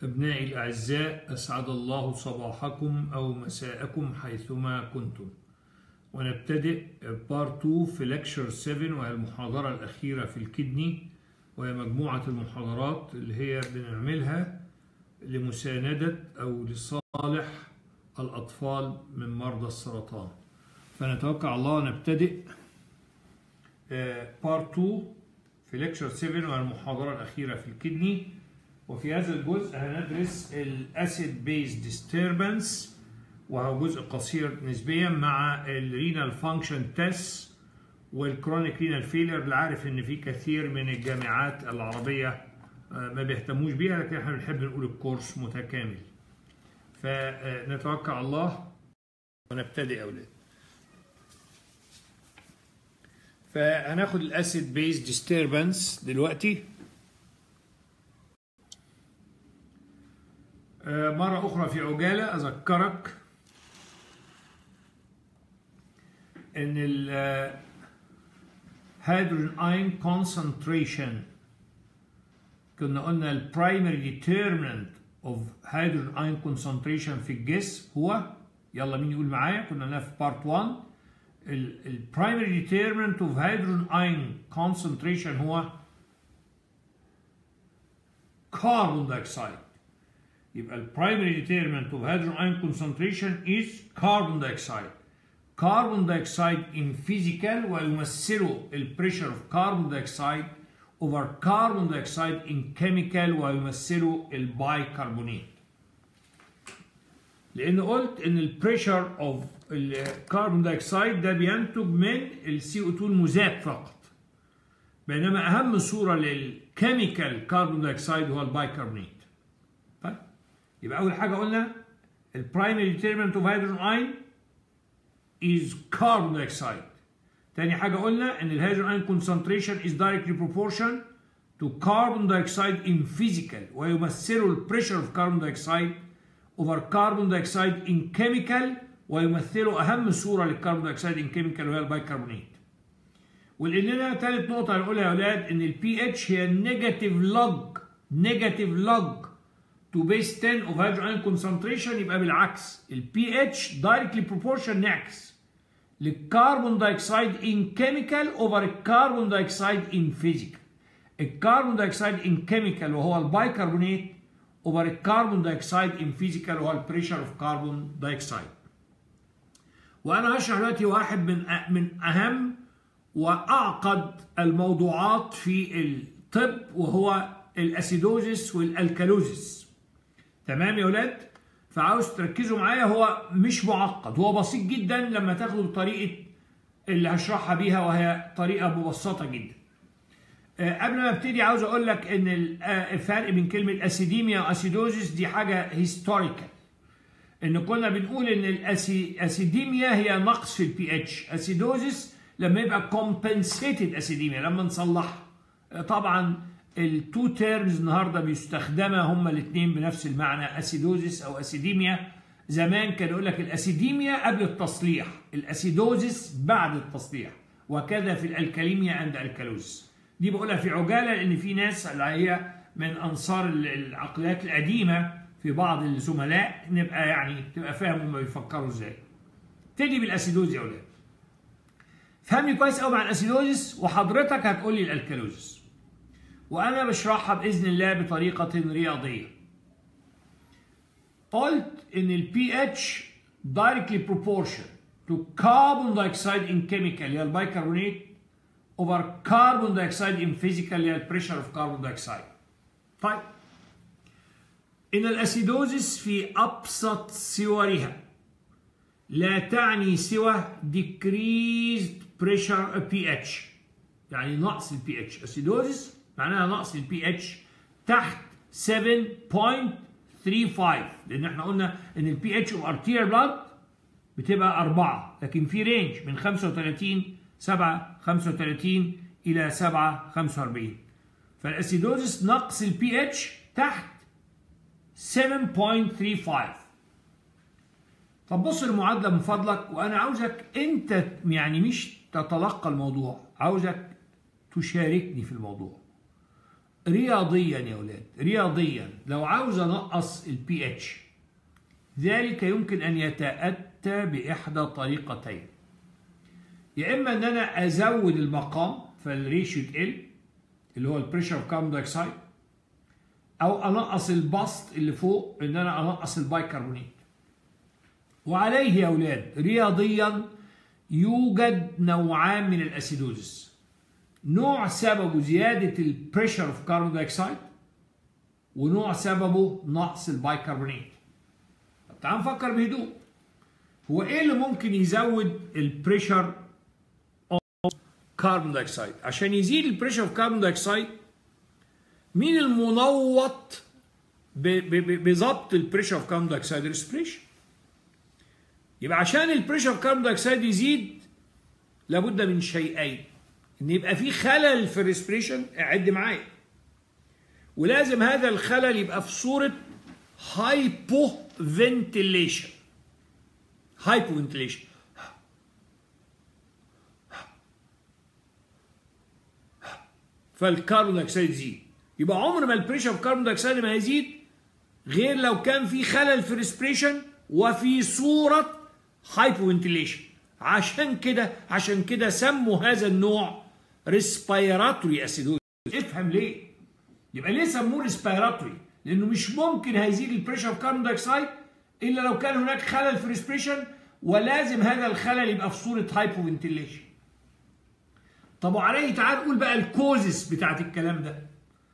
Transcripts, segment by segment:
أبنائي الأعزاء أسعد الله صباحكم أو مساءكم حيثما كنتم ونبتدئ بار 2 في لكشر 7 وهي المحاضرة الأخيرة في الكدني وهي مجموعة المحاضرات اللي هي بنعملها لمساندة أو لصالح الأطفال من مرضى السرطان فنتوكل على الله نبتدئ بار 2 في لكشر 7 وهي المحاضرة الأخيرة في الكدني وفي هذا الجزء هندرس الاسيد بيز ديستربنس وهو جزء قصير نسبيا مع الرينال فانكشن تيست والكرونيك رينال فيلر اللي عارف ان في كثير من الجامعات العربيه ما بيهتموش بيها لكن احنا بنحب نقول الكورس متكامل فنتوكل على الله ونبتدئ يا اولاد فهناخد الاسيد بيز ديستربنس دلوقتي مرة أخرى في عجالة أذكرك إن ال hydrogen ion concentration كنا قلنا ال primary determinant of hydrogen ion concentration في الجسم هو يلا مين يقول معايا كنا قلنا في part 1 ال primary determinant of hydrogen ion concentration هو carbon dioxide يبقى ال primary determinant of hydrogen ion concentration is carbon dioxide. Carbon dioxide in physical ويمثله ال pressure of carbon dioxide over carbon dioxide in chemical ويمثله ال bicarbonate. لأن قلت إن ال pressure of الكربون دايوكسيد ده بينتج من ال CO2 المذاب فقط. بينما أهم صورة للكيميكال كربون دايوكسيد هو البايكربونات. طيب يبقى أول حاجة قلنا ال primary determinant of hydrogen ion is carbon dioxide. تاني حاجة قلنا إن ال hydrogen ion concentration is directly proportional to carbon dioxide in physical ويمثله ال pressure of carbon dioxide over carbon dioxide in chemical ويمثله أهم صورة للكربون دايوكسيد in chemical وهي البايكربونات. ولأننا تالت نقطة هنقولها يا أولاد إن ال pH هي نيجاتيف log نيجاتيف log to base 10 of hydrogen ion concentration يبقى بالعكس ال pH directly proportional نعكس للكربون دايوكسيد in chemical over الكربون دايوكسيد in physical الكربون دايوكسيد in chemical وهو البايكربونات over الكربون دايوكسيد in physical وهو البريشر اوف كربون دايوكسيد وانا هشرح دلوقتي واحد من من اهم واعقد الموضوعات في الطب وهو الاسيدوزيس والالكالوزيس تمام يا ولاد فعاوز تركزوا معايا هو مش معقد هو بسيط جدا لما تاخدوا بطريقه اللي هشرحها بيها وهي طريقه مبسطه جدا قبل ما ابتدي عاوز اقول لك ان الفرق بين كلمه اسيديميا واسيدوزيس دي حاجه هيستوريكال ان كنا بنقول ان الاسيديميا هي نقص في البي اتش اسيدوزيس لما يبقى كومبنسيتد اسيديميا لما نصلحها طبعا التو تيرمز النهارده بيستخدما هما الاثنين بنفس المعنى اسيدوزيس او اسيديميا زمان كان يقول لك الاسيديميا قبل التصليح الاسيدوزيس بعد التصليح وكذا في الالكاليميا عند الكالوزيس دي بقولها في عجاله لان في ناس اللي هي من انصار العقليات القديمه في بعض الزملاء نبقى يعني تبقى فاهم هم بيفكروا ازاي. ابتدي بالاسيدوز يا اولاد. فهمني كويس قوي مع الاسيدوزيس وحضرتك هتقول لي الالكالوزيس. وانا بشرحها باذن الله بطريقه رياضيه. قلت ان البي اتش directly proportional to carbon dioxide in chemical اللي هي البايكربونات over carbon dioxide in physical اللي هي البريشر اوف كربون دايوكسيد. طيب إن الأسيدوزيس في أبسط صورها لا تعني سوى decreased pressure pH يعني نقص ال pH أسيدوزيس معناها نقص ال pH تحت 7.35 لأن احنا قلنا إن ال pH of arterial blood بتبقى 4 لكن في رينج من 35 7 35 إلى 7 45 فالأسيدوزيس نقص ال pH تحت 7.35 طب بص المعادلة من فضلك وأنا عاوزك أنت يعني مش تتلقى الموضوع عاوزك تشاركني في الموضوع رياضيا يا ولاد رياضيا لو عاوز انقص البي اتش ذلك يمكن ان يتاتى باحدى طريقتين يا اما ان انا ازود المقام فالريشيو تقل اللي هو البريشر اوف كاربون دايوكسيد او انقص البسط اللي فوق ان انا انقص البايكربونات وعليه يا اولاد رياضيا يوجد نوعان من الاسيدوزس نوع سببه زياده البريشر اوف كاربون دايوكسيد ونوع سببه نقص البايكربونات طب تعال نفكر بهدوء هو ايه اللي ممكن يزود البريشر اوف كاربون دايوكسيد عشان يزيد البريشر اوف كاربون دايوكسيد مين المنوط بضبط البريشر اوف كاربون دايوكسيد ريسبريشن يبقى عشان البريشر اوف كاربون دايوكسيد يزيد لابد من شيئين ان يبقى في خلل في الريسبريشن اعد معايا ولازم هذا الخلل يبقى في صوره هايبو فنتيليشن هايبو فنتيليشن فالكربون دايوكسيد يزيد يبقى عمر ما البريشر اوف كاربون دايوكسيد ما هيزيد غير لو كان في خلل في الريسبريشن وفي صوره هايبو فنتيليشن عشان كده عشان كده سموا هذا النوع ريسبيراتوري اسيدوز افهم ليه يبقى ليه سموه ريسبيراتوري لانه مش ممكن هيزيد البريشر اوف كاربون دايوكسيد الا لو كان هناك خلل في الريسبريشن ولازم هذا الخلل يبقى في صوره هايبو فنتيليشن طب وعليه تعال نقول بقى الكوزس بتاعت الكلام ده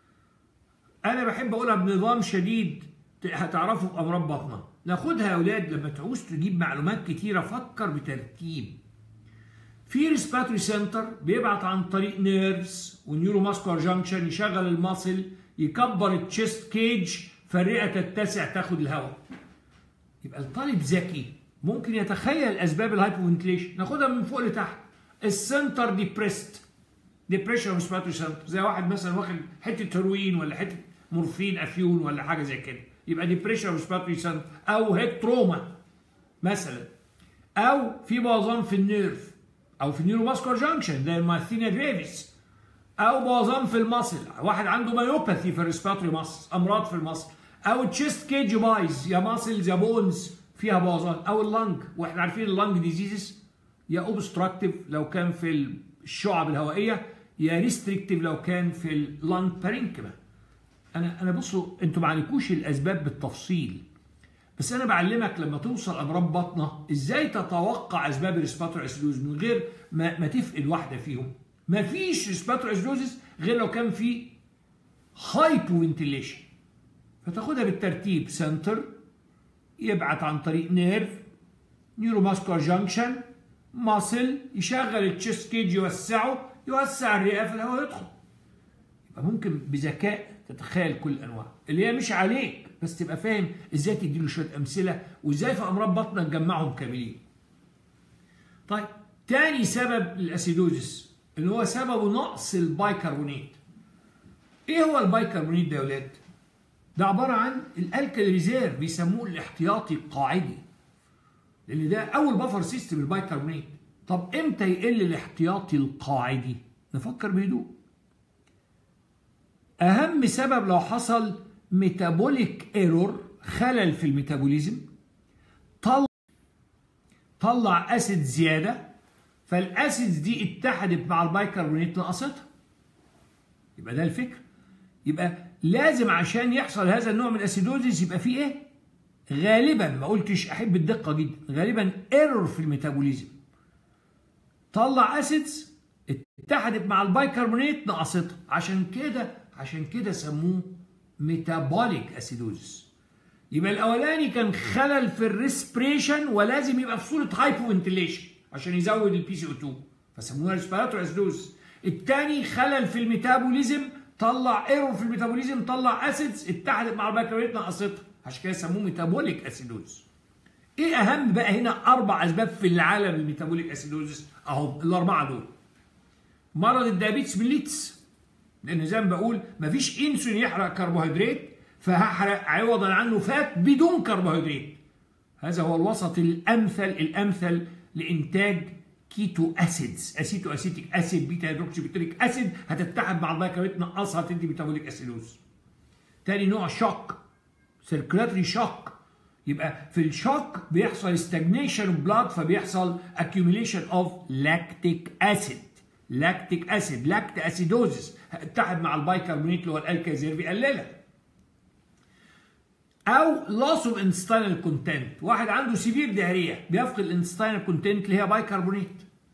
انا بحب اقولها بنظام شديد هتعرفوا في امراض بطنه ناخدها يا اولاد لما تعوز تجيب معلومات كتيره فكر بترتيب في ريسباتوري سنتر بيبعت عن طريق نيرفز ونيورو ماسكولار جانكشن يشغل الماسل يكبر التشيست كيج فالرئه تتسع تاخد الهواء يبقى الطالب ذكي ممكن يتخيل اسباب الهايبوفنتليشن ناخدها من فوق لتحت السنتر ديبريست ديبريشن ريسباتوري سنتر زي واحد مثلا واخد حته هيروين ولا حته مورفين افيون ولا حاجه زي كده يبقى ديبريشن ريسباتوري سنتر او هيد تروما مثلا او في بوظان في النيرف او في النيورو ماسكولار جانكشن زي الماثينيا جريفيس او بوظان في المصل واحد عنده مايوباثي في الريسباتوري ماسل امراض في المصل او تشيست كيج بايز يا ماسلز يا بونز فيها بوظان او اللنج واحنا عارفين اللنج ديزيزز يا اوبستراكتيف لو كان في الشعب الهوائيه يا ريستريكتيف لو كان في اللنج بارينكما انا انا بصوا انتوا ما عليكوش الاسباب بالتفصيل بس انا بعلمك لما توصل امراض بطنه ازاي تتوقع اسباب الريسباتور اسيدوز من غير ما, ما تفقد واحده فيهم ما فيش ريسباتور اسيدوزس غير لو كان في هايبو فنتيليشن فتاخدها بالترتيب سنتر يبعت عن طريق نيرف نيورو ماسكولار جانكشن ماسل يشغل التشيست كيج يوسعه يوسع الرئه فالهواء يدخل يبقى ممكن بذكاء تتخيل كل الانواع اللي هي مش عليك بس تبقى فاهم ازاي تديله شويه امثله وازاي في امراض بطنه تجمعهم كاملين. طيب تاني سبب للاسيدوزس اللي هو سببه نقص البايكربونات. ايه هو البايكربونات ده يا ولاد؟ ده عباره عن الالكالي ريزيرف بيسموه الاحتياطي القاعدي. لان ده اول بفر سيستم البايكربونات. طب امتى يقل الاحتياطي القاعدي؟ نفكر بهدوء. اهم سبب لو حصل ميتابوليك ايرور خلل في الميتابوليزم طلع طلع اسيد زياده فالاسيدز دي اتحدت مع البايكربونات نقصتها يبقى ده الفكر يبقى لازم عشان يحصل هذا النوع من الاسيدوزيس يبقى فيه ايه غالبا ما قلتش احب الدقه جدا غالبا ايرور في الميتابوليزم طلع اسيدز اتحدت مع البايكربونات نقصتها عشان كده عشان كده سموه ميتابوليك اسيدوزس يبقى الاولاني كان خلل في الريسبريشن ولازم يبقى في صوره هايبو فنتيليشن عشان يزود البي سي او 2 فسموها ريسبيراتوري اسيدوزس الثاني خلل في الميتابوليزم طلع ايرور في الميتابوليزم طلع اسيدز اتحدت مع البكتيريات نقصتها عشان كده سموه ميتابوليك اسيدوز ايه اهم بقى هنا اربع اسباب في العالم الميتابوليك اسيدوزس اهو الاربعه دول مرض الديابيتس ميليتس لان زي ما بقول مفيش انسولين يحرق كربوهيدرات فهحرق عوضا عنه فات بدون كربوهيدرات هذا هو الوسط الامثل الامثل لانتاج كيتو اسيدز اسيتو اسيتيك اسيد بيتا هيدروكسي بيتريك اسيد هتتحد مع البايكربونات تنقصها تدي ميتابوليك اسيدوز تاني نوع شوك سيركولاتري شوك يبقى في الشوك بيحصل stagnation اوف بلاد فبيحصل accumulation اوف لاكتيك اسيد لاكتيك اسيد لاكت اسيدوزس اتحد مع البايكربونات اللي هو الالكازير بيقللها او loss of intestinal content واحد عنده سيفير دهريه بيفقد الانستينال كونتنت اللي هي بايكربونات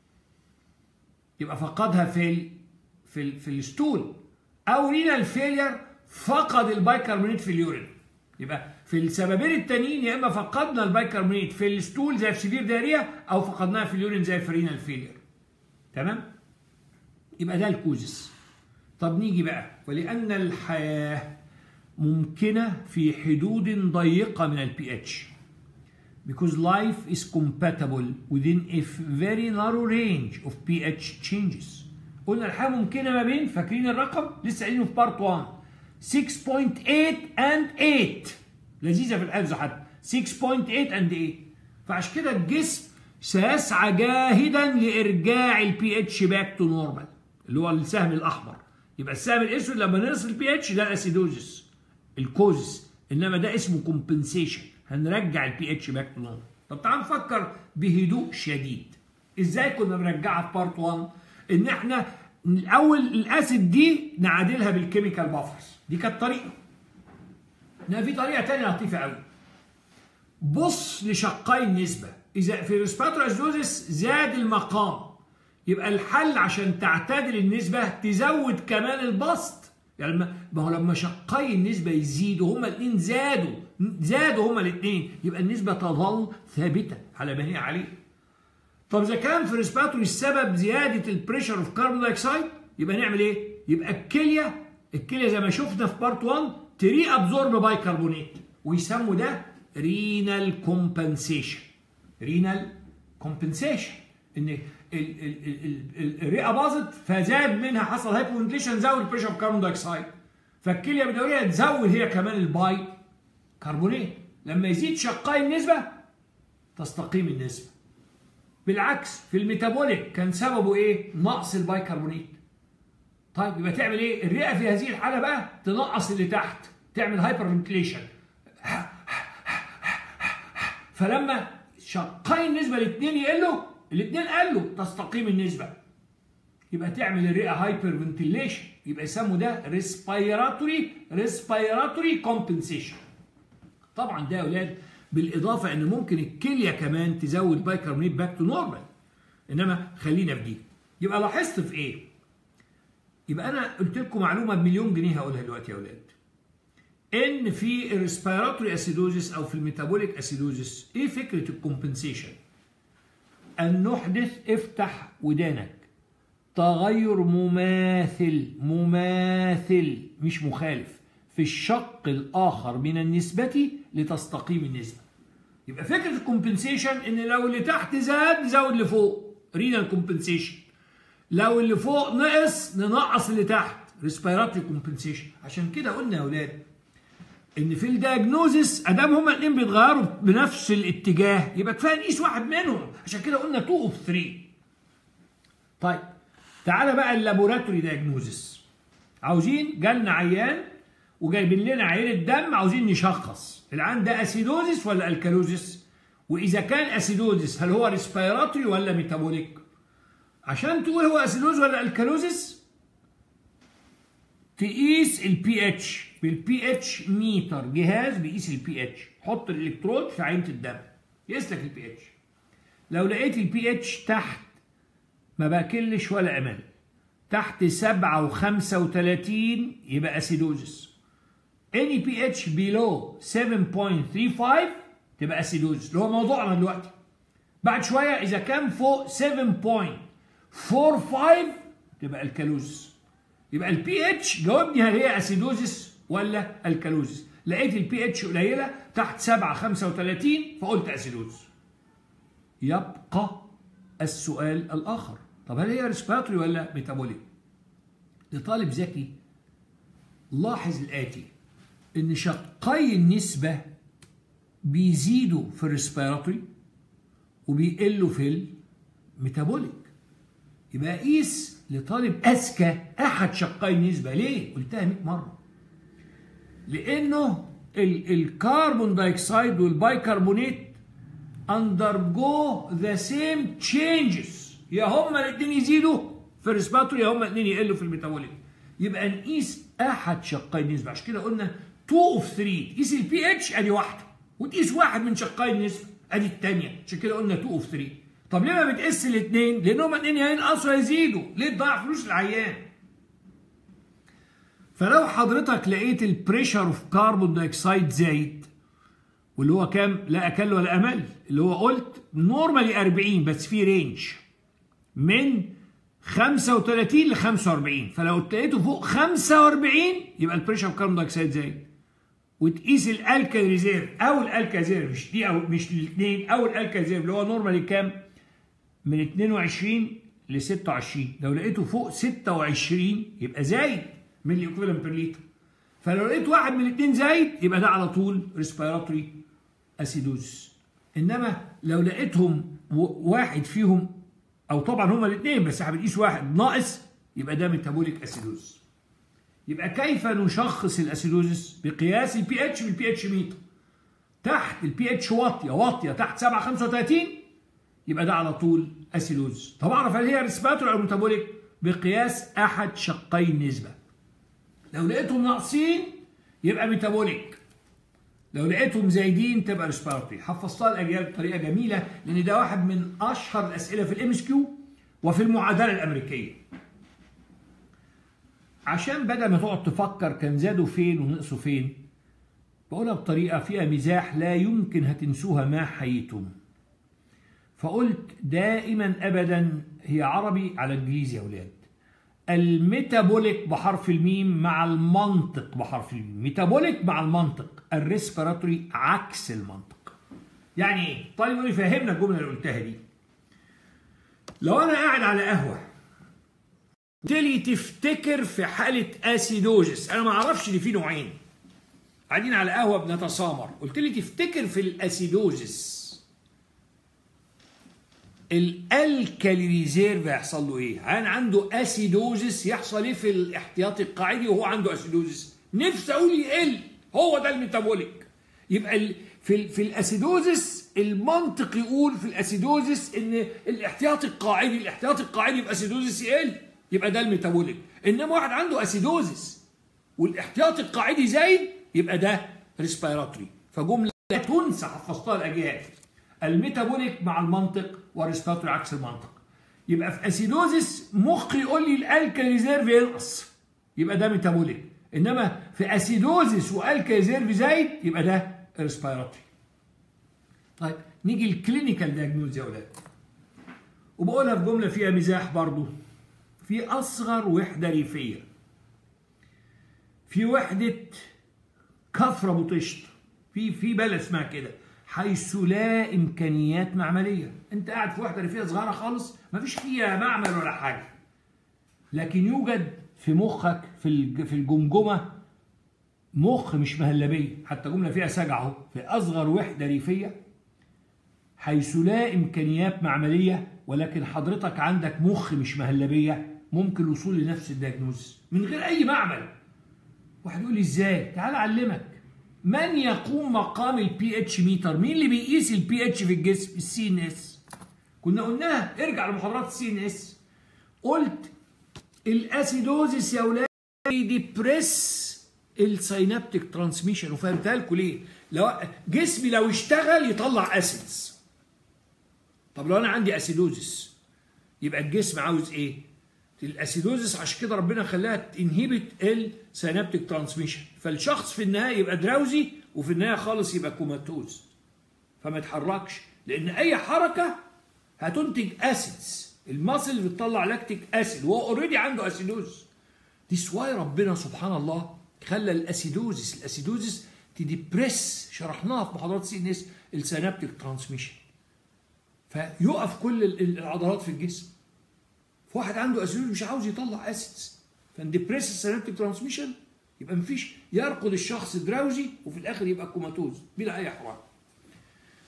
يبقى فقدها في ال في ال في الستول او رينال فيلير فقد البايكربونات في اليورين يبقى في السببين التانيين يا اما فقدنا البايكربونات في الستول زي في سيفير دهريه او فقدناها في اليورين زي في رينال فيلير تمام يبقى ده الكوزس طب نيجي بقى ولان الحياه ممكنه في حدود ضيقه من البي اتش because life is compatible within a very narrow range of pH changes قلنا الحياه ممكنه ما بين فاكرين الرقم لسه قايلينه في بارت 1 6.8 and 8 لذيذه في الحفظ حتى 6.8 and 8 فعشان كده الجسم سيسعى جاهدا لارجاع البي اتش باك تو نورمال اللي هو السهم الاحمر يبقى السهم الاسود لما نقص البي اتش ده الاسيدوزس الكوزس انما ده اسمه كومبنسيشن هنرجع البي اتش باك تو نورمال طب تعال نفكر بهدوء شديد ازاي كنا بنرجعها في بارت 1 ان احنا الاول الاسيد دي نعادلها بالكيميكال بافرز دي كانت طريقه انما في طريقه ثانيه لطيفه قوي بص لشقي النسبه اذا في ريسباتور اسيدوزس زاد المقام يبقى الحل عشان تعتدل النسبه تزود كمان البسط يعني ما هو لما شقي النسبه يزيدوا هما الاثنين زادوا زادوا هما الاثنين يبقى النسبه تظل ثابته على ما هي عليه طب اذا كان في ريسباتوري السبب زياده البريشر اوف كاربون دايوكسيد يبقى نعمل ايه؟ يبقى الكليه الكليه زي ما شفنا في بارت 1 تري ابزورب بايكربونات ويسموا ده رينال كومبنسيشن رينال كومبنسيشن ان الرئه باظت فزاد منها حصل هايبوفنتليشن زود البريشر اوف كاربون دايوكسيد فالكليه بدوريها تزود هي كمان الباي كربونات لما يزيد شقاي النسبه تستقيم النسبه بالعكس في الميتابوليك كان سببه ايه؟ نقص البايكربونات. طيب يبقى تعمل ايه؟ الرئه في هذه الحاله بقى تنقص اللي تحت، تعمل هايبر فنتليشن. فلما شقاي النسبه الاثنين يقلوا، الاثنين قلوا تستقيم النسبه. يبقى تعمل الرئه هايبر فنتليشن، يبقى يسموا ده ريسبيراتوري ريسبيراتوري كومبنسيشن. طبعا ده يا اولاد بالاضافه ان ممكن الكليه كمان تزود بايكربونات باك تو نورمال انما خلينا في دي يبقى لاحظت في ايه يبقى انا قلت لكم معلومه بمليون جنيه هقولها دلوقتي يا اولاد ان في الريسبيراتوري اسيدوزيس او في الميتابوليك اسيدوزيس ايه فكره الكومبنسيشن ان نحدث افتح ودانك تغير مماثل مماثل مش مخالف في الشق الاخر من النسبه لتستقيم النسبه يبقى فكره الكومبنسيشن ان لو اللي تحت زاد نزود لفوق رينال كومبنسيشن لو اللي فوق نقص ننقص اللي تحت ريسبيراتوري كومبنسيشن عشان كده قلنا يا اولاد ان في الدياجنوزس ادام هما الاثنين بيتغيروا بنفس الاتجاه يبقى كفايه نقيس واحد منهم عشان كده قلنا 2 اوف 3 طيب تعالى بقى اللابوراتوري دياجنوزس عاوزين جالنا عيان وجايبين لنا عينة دم عاوزين نشخص العين ده اسيدوزيس ولا الكالوزيس واذا كان اسيدوزيس هل هو ريسبيراتوري ولا ميتابوليك عشان تقول هو اسيدوز ولا الكالوزيس تقيس البي اتش بالبي اتش ميتر جهاز بيقيس البي اتش حط الالكترود في عينه الدم يقيس لك البي اتش لو لقيت البي اتش تحت ما باكلش ولا امل تحت 7 و35 يبقى اسيدوزيس any pH below 7.35 تبقى اسيدوزيس اللي هو موضوعنا دلوقتي بعد شويه اذا كان فوق 7.45 تبقى الكالوزيس يبقى البي اتش جاوبني هل هي اسيدوزيس ولا الكالوزيس لقيت البي اتش قليله تحت 7 35 فقلت اسيدوزيس يبقى السؤال الاخر طب هل هي ريسبيراتوري ولا ميتابوليك لطالب ذكي لاحظ الاتي ان شقي النسبه بيزيدوا في الريسبيراتوري وبيقلوا في ميتابوليك يبقى قيس لطالب اذكى احد شقي النسبه ليه قلتها 100 مره لانه ال- الكربون دايوكسيد والبايكربونات undergo the same changes يا هما الاثنين يزيدوا في الريسباتور يا هما الاثنين يقلوا في الميتابوليك يبقى نقيس احد شقي النسبه عشان كده قلنا 2 اوف 3 تقيس البي اتش ادي واحده وتقيس واحد من شقي النسبه ادي الثانيه عشان كده قلنا 2 اوف 3 طب ليه ما بتقيس الاثنين؟ لان هما الاثنين يا ينقصوا يا يزيدوا ليه تضيع فلوس العيان؟ فلو حضرتك لقيت البريشر اوف كربون دايوكسيد زايد واللي هو كام لا اقل ولا امل اللي هو قلت نورمالي 40 بس في رينج من 35 ل 45 فلو لقيته فوق 45 يبقى البريشر اوف كربون دايوكسيد زايد وتقيس الالكال ريزيرف او الالكال ريزيرف مش دي او مش الاثنين او الالكال ريزيرف اللي هو نورمالي كام من 22 ل 26 لو لقيته فوق 26 يبقى زايد من الايكوفالنت بير لتر فلو لقيت واحد من الاثنين زايد يبقى ده على طول ريسبيراتوري اسيدوز انما لو لقيتهم و- واحد فيهم او طبعا هما الاثنين بس احنا بنقيس واحد ناقص يبقى ده ميتابوليك اسيدوز يبقى كيف نشخص الاسيدوزس بقياس البي اتش بالبي اتش ميتر تحت البي اتش واطيه واطيه تحت 7 35 يبقى ده على طول اسيدوز طب اعرف هل هي ريسباتور او ميتابوليك بقياس احد شقي النسبه لو لقيتهم ناقصين يبقى ميتابوليك لو لقيتهم زايدين تبقى ريسبيراتوري حفظتها الاجيال بطريقه جميله لان ده واحد من اشهر الاسئله في الام اس كيو وفي المعادله الامريكيه عشان بدل ما تقعد تفكر كان زادوا فين ونقصوا فين بقولها بطريقه فيها مزاح لا يمكن هتنسوها ما حييتم فقلت دائما ابدا هي عربي على انجليزي يا اولاد الميتابوليك بحرف الميم مع المنطق بحرف الميم ميتابوليك مع المنطق الريسبيراتوري عكس المنطق يعني ايه طالب يقول لي فهمنا الجمله اللي قلتها دي لو انا قاعد على قهوه قلت لي تفتكر في حاله اسيدوزس انا ما اعرفش ان في نوعين قاعدين على قهوه بنتسامر قلت لي تفتكر في الاسيدوزس الالكالي ريزيرف هيحصل له ايه؟ هل عنده اسيدوزس يحصل ايه في الاحتياطي القاعدي وهو عنده اسيدوزس؟ نفسي اقول يقل هو ده الميتابوليك يبقى ال في ال في الاسيدوزس المنطق يقول في الاسيدوزس ان الاحتياطي القاعدي الاحتياطي القاعدي في اسيدوزس يقل يبقى ده الميتابوليك انما واحد عنده اسيدوزس والاحتياطي القاعدي زايد يبقى ده ريسبيراتوري فجمله لا تنسى حفظتها الاجيال الميتابوليك مع المنطق والريسبيراتوري عكس المنطق يبقى في اسيدوزس مخي يقول لي الالكالي ريزيرف ينقص يبقى ده ميتابوليك انما في اسيدوزس والكالي ريزيرف زايد يبقى ده ريسبيراتوري طيب نيجي الكلينيكال دياجنوز يا اولاد وبقولها في جمله فيها مزاح برضو في اصغر وحده ريفيه في وحده كفره بوطشت في في بلد اسمها كده حيث لا امكانيات معمليه انت قاعد في وحده ريفيه صغيره خالص ما فيش فيها معمل ولا حاجه لكن يوجد في مخك في الج- في الجمجمه مخ مش مهلبيه حتى جمله فيها سجع اهو في اصغر وحده ريفيه حيث لا امكانيات معمليه ولكن حضرتك عندك مخ مش مهلبيه ممكن الوصول لنفس الدياجنوز من غير اي معمل واحد يقول لي ازاي تعال اعلمك من يقوم مقام البي اتش ميتر مين اللي بيقيس البي اتش في الجسم السي ان اس كنا قلناها ارجع لمحاضرات السي ان اس قلت الاسيدوزيس يا اولاد ديبريس السينابتيك ترانسميشن وفهمتها لكم ليه لو جسمي لو اشتغل يطلع اسيدز طب لو انا عندي اسيدوزيس يبقى الجسم عاوز ايه الاسيدوزيس عشان كده ربنا خلاها تنهبت السينابتيك ترانسميشن فالشخص في النهايه يبقى دراوزي وفي النهايه خالص يبقى كوماتوز فما يتحركش لان اي حركه هتنتج اسيدز المصل بتطلع لاكتيك اسيد وهو اوريدي عنده اسيدوز دي واي ربنا سبحان الله خلى الاسيدوزيس الاسيدوزيس تديبريس شرحناها في محاضرات سي ان اس السينابتيك ترانسميشن فيقف كل ال- ال- العضلات في الجسم فواحد عنده اسيدوز مش عاوز يطلع اسيدز فندبريس السينابتيك ترانسميشن يبقى مفيش يرقد الشخص دراوزي وفي الاخر يبقى كوماتوز بلا اي حوار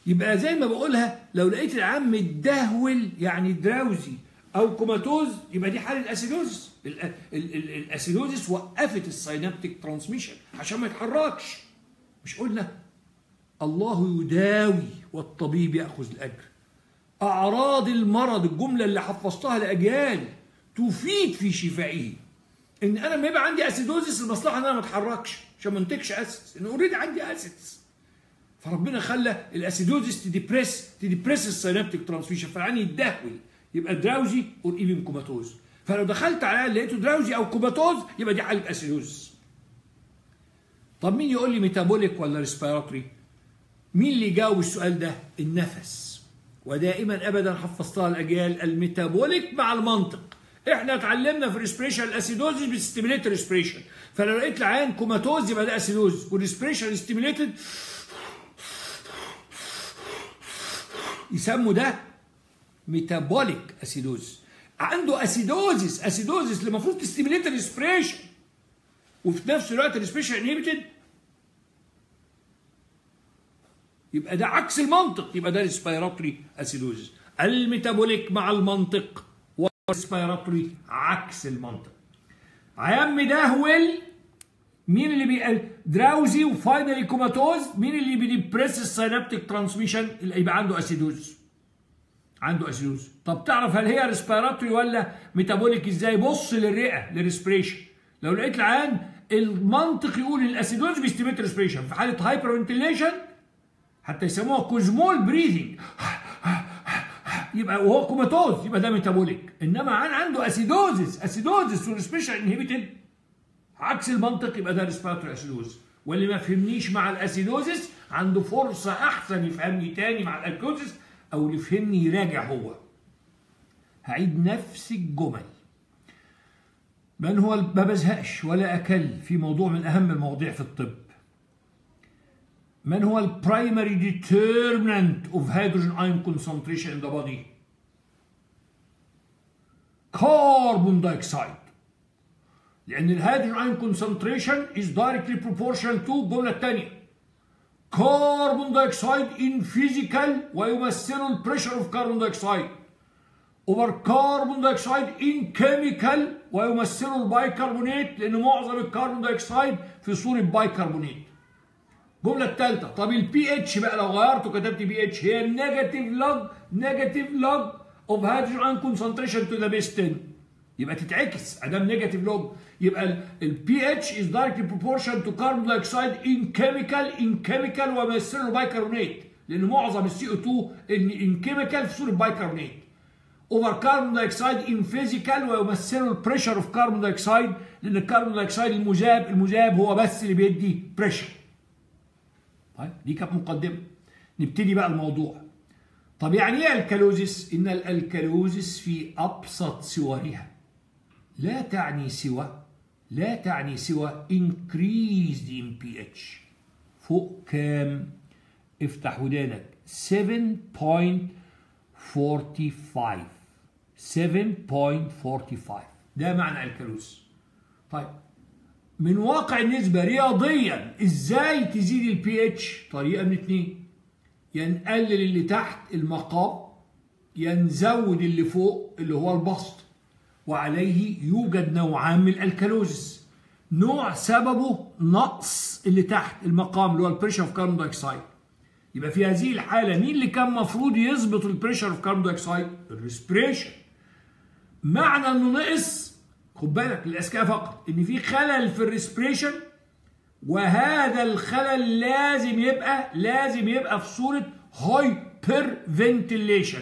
يبقى زي ما بقولها لو لقيت العام متدهول يعني دراوزي او كوماتوز يبقى دي حاله اسيدوزس الاسيدوزس وقفت السينابتيك ترانسميشن عشان ما يتحركش مش قلنا الله يداوي والطبيب ياخذ الاجر اعراض المرض الجمله اللي حفظتها لاجيال تفيد في شفائه ان انا لما يبقى عندي اسيدوزس المصلحه ان انا ما اتحركش عشان ما انتجش اسيدز ان اوريدي عندي اسيدز فربنا خلى الاسيدوزس تديبريس تديبريس السينابتيك ترانسميشن فالعين يتدهول يبقى دراوزي اور ايفن كوماتوز فلو دخلت على لقيته دراوزي او كوماتوز يبقى دي حاله اسيدوزس طب مين يقول لي ميتابوليك ولا ريسبيراتوري مين اللي يجاوب السؤال ده النفس ودائما ابدا حفظتها الاجيال الميتابوليك مع المنطق احنا اتعلمنا في الريسبريشن الاسيدوزس بتستيميليت الريسبريشن فلو لقيت العيان كوماتوز يبقى ده اسيدوز والريسبريشن ستيميليتد يسموا ده ميتابوليك اسيدوز عنده اسيدوزس اسيدوزس اللي المفروض تستيميليت الريسبريشن وفي نفس الوقت الريسبريشن انهبيتد يبقى ده عكس المنطق يبقى ده ريسبيراتوري اسيدوزس الميتابوليك مع المنطق والريسبيراتوري عكس المنطق عيان مدهول مين اللي بي دراوزي وفاينلي كوماتوز مين اللي بيديبريس السينابتيك ترانسميشن اللي يبقى عنده اسيدوز عنده اسيدوز طب تعرف هل هي ريسبيراتوري ولا ميتابوليك ازاي بص للرئه للريسبريشن لو لقيت العيان المنطق يقول الاسيدوز بيستيميت ريسبريشن في حاله هايبر فنتيليشن حتى يسموها كوزمول بريذنج يبقى وهو كوماتوز يبقى ده ميتابوليك انما عن عنده اسيدوزس اسيدوزس والريسبريشن انهبيتد عكس المنطق يبقى ده ريسبيراتوري اسيدوز واللي ما فهمنيش مع الاسيدوزس عنده فرصه احسن يفهمني تاني مع الالكوزس او اللي فهمني يراجع هو هعيد نفس الجمل من هو ما بزهقش ولا اكل في موضوع من اهم المواضيع في الطب من هو البرايمري ديترمنت اوف هيدروجين ايون كونسنتريشن ان ذا بودي كربون دايوكسيد لان الهيدروجين ايون كونسنتريشن از دايركتلي بروبورشنال تو الجمله الثانيه كربون دايوكسيد ان فيزيكال ويمثل البريشر اوف كربون دايوكسيد اوفر كربون دايوكسيد ان كيميكال ويمثل البايكربونات لان معظم الكربون دايوكسيد في صوره بايكربونات الجمله الثالثه طب البي اتش بقى لو غيرته كتبت بي اتش هي النيجاتيف لوج نيجاتيف لوج اوف هيدروجين ايون كونسنتريشن تو ذا بيس 10 يبقى تتعكس ادام نيجاتيف لوج يبقى البي اتش از دايركتلي بروبورشن تو كاربون دايوكسيد ان كيميكال ان كيميكال ويمثله بايكربونات لان معظم السي او 2 ان كيميكال في صوره بايكربونات اوفر كاربون دايوكسيد ان فيزيكال ويمثله البريشر اوف كاربون دايوكسيد لان الكربون دايوكسيد المذاب المذاب هو بس اللي بيدي بريشر طيب دي كانت مقدمه نبتدي بقى الموضوع طب يعني ايه الكالوزيس ان الالكالوزيس في ابسط صورها لا تعني سوى لا تعني سوى increased in pH فوق كام افتح ودانك 7.45 7.45 ده معنى الكالوز طيب من واقع النسبة رياضيا ازاي تزيد البي اتش طريقة من اتنين يا نقلل اللي تحت المقام يا نزود اللي فوق اللي هو البسط وعليه يوجد نوعان من الكالوزس نوع سببه نقص اللي تحت المقام اللي هو البريشر اوف كاربون دايوكسيد يبقى في هذه الحاله مين اللي كان المفروض يظبط البريشر اوف كاربون دايوكسيد الريسبريشن معنى انه نقص خد بالك للاذكياء فقط ان في خلل في الريسبريشن وهذا الخلل لازم يبقى لازم يبقى في صوره هايبر فنتيليشن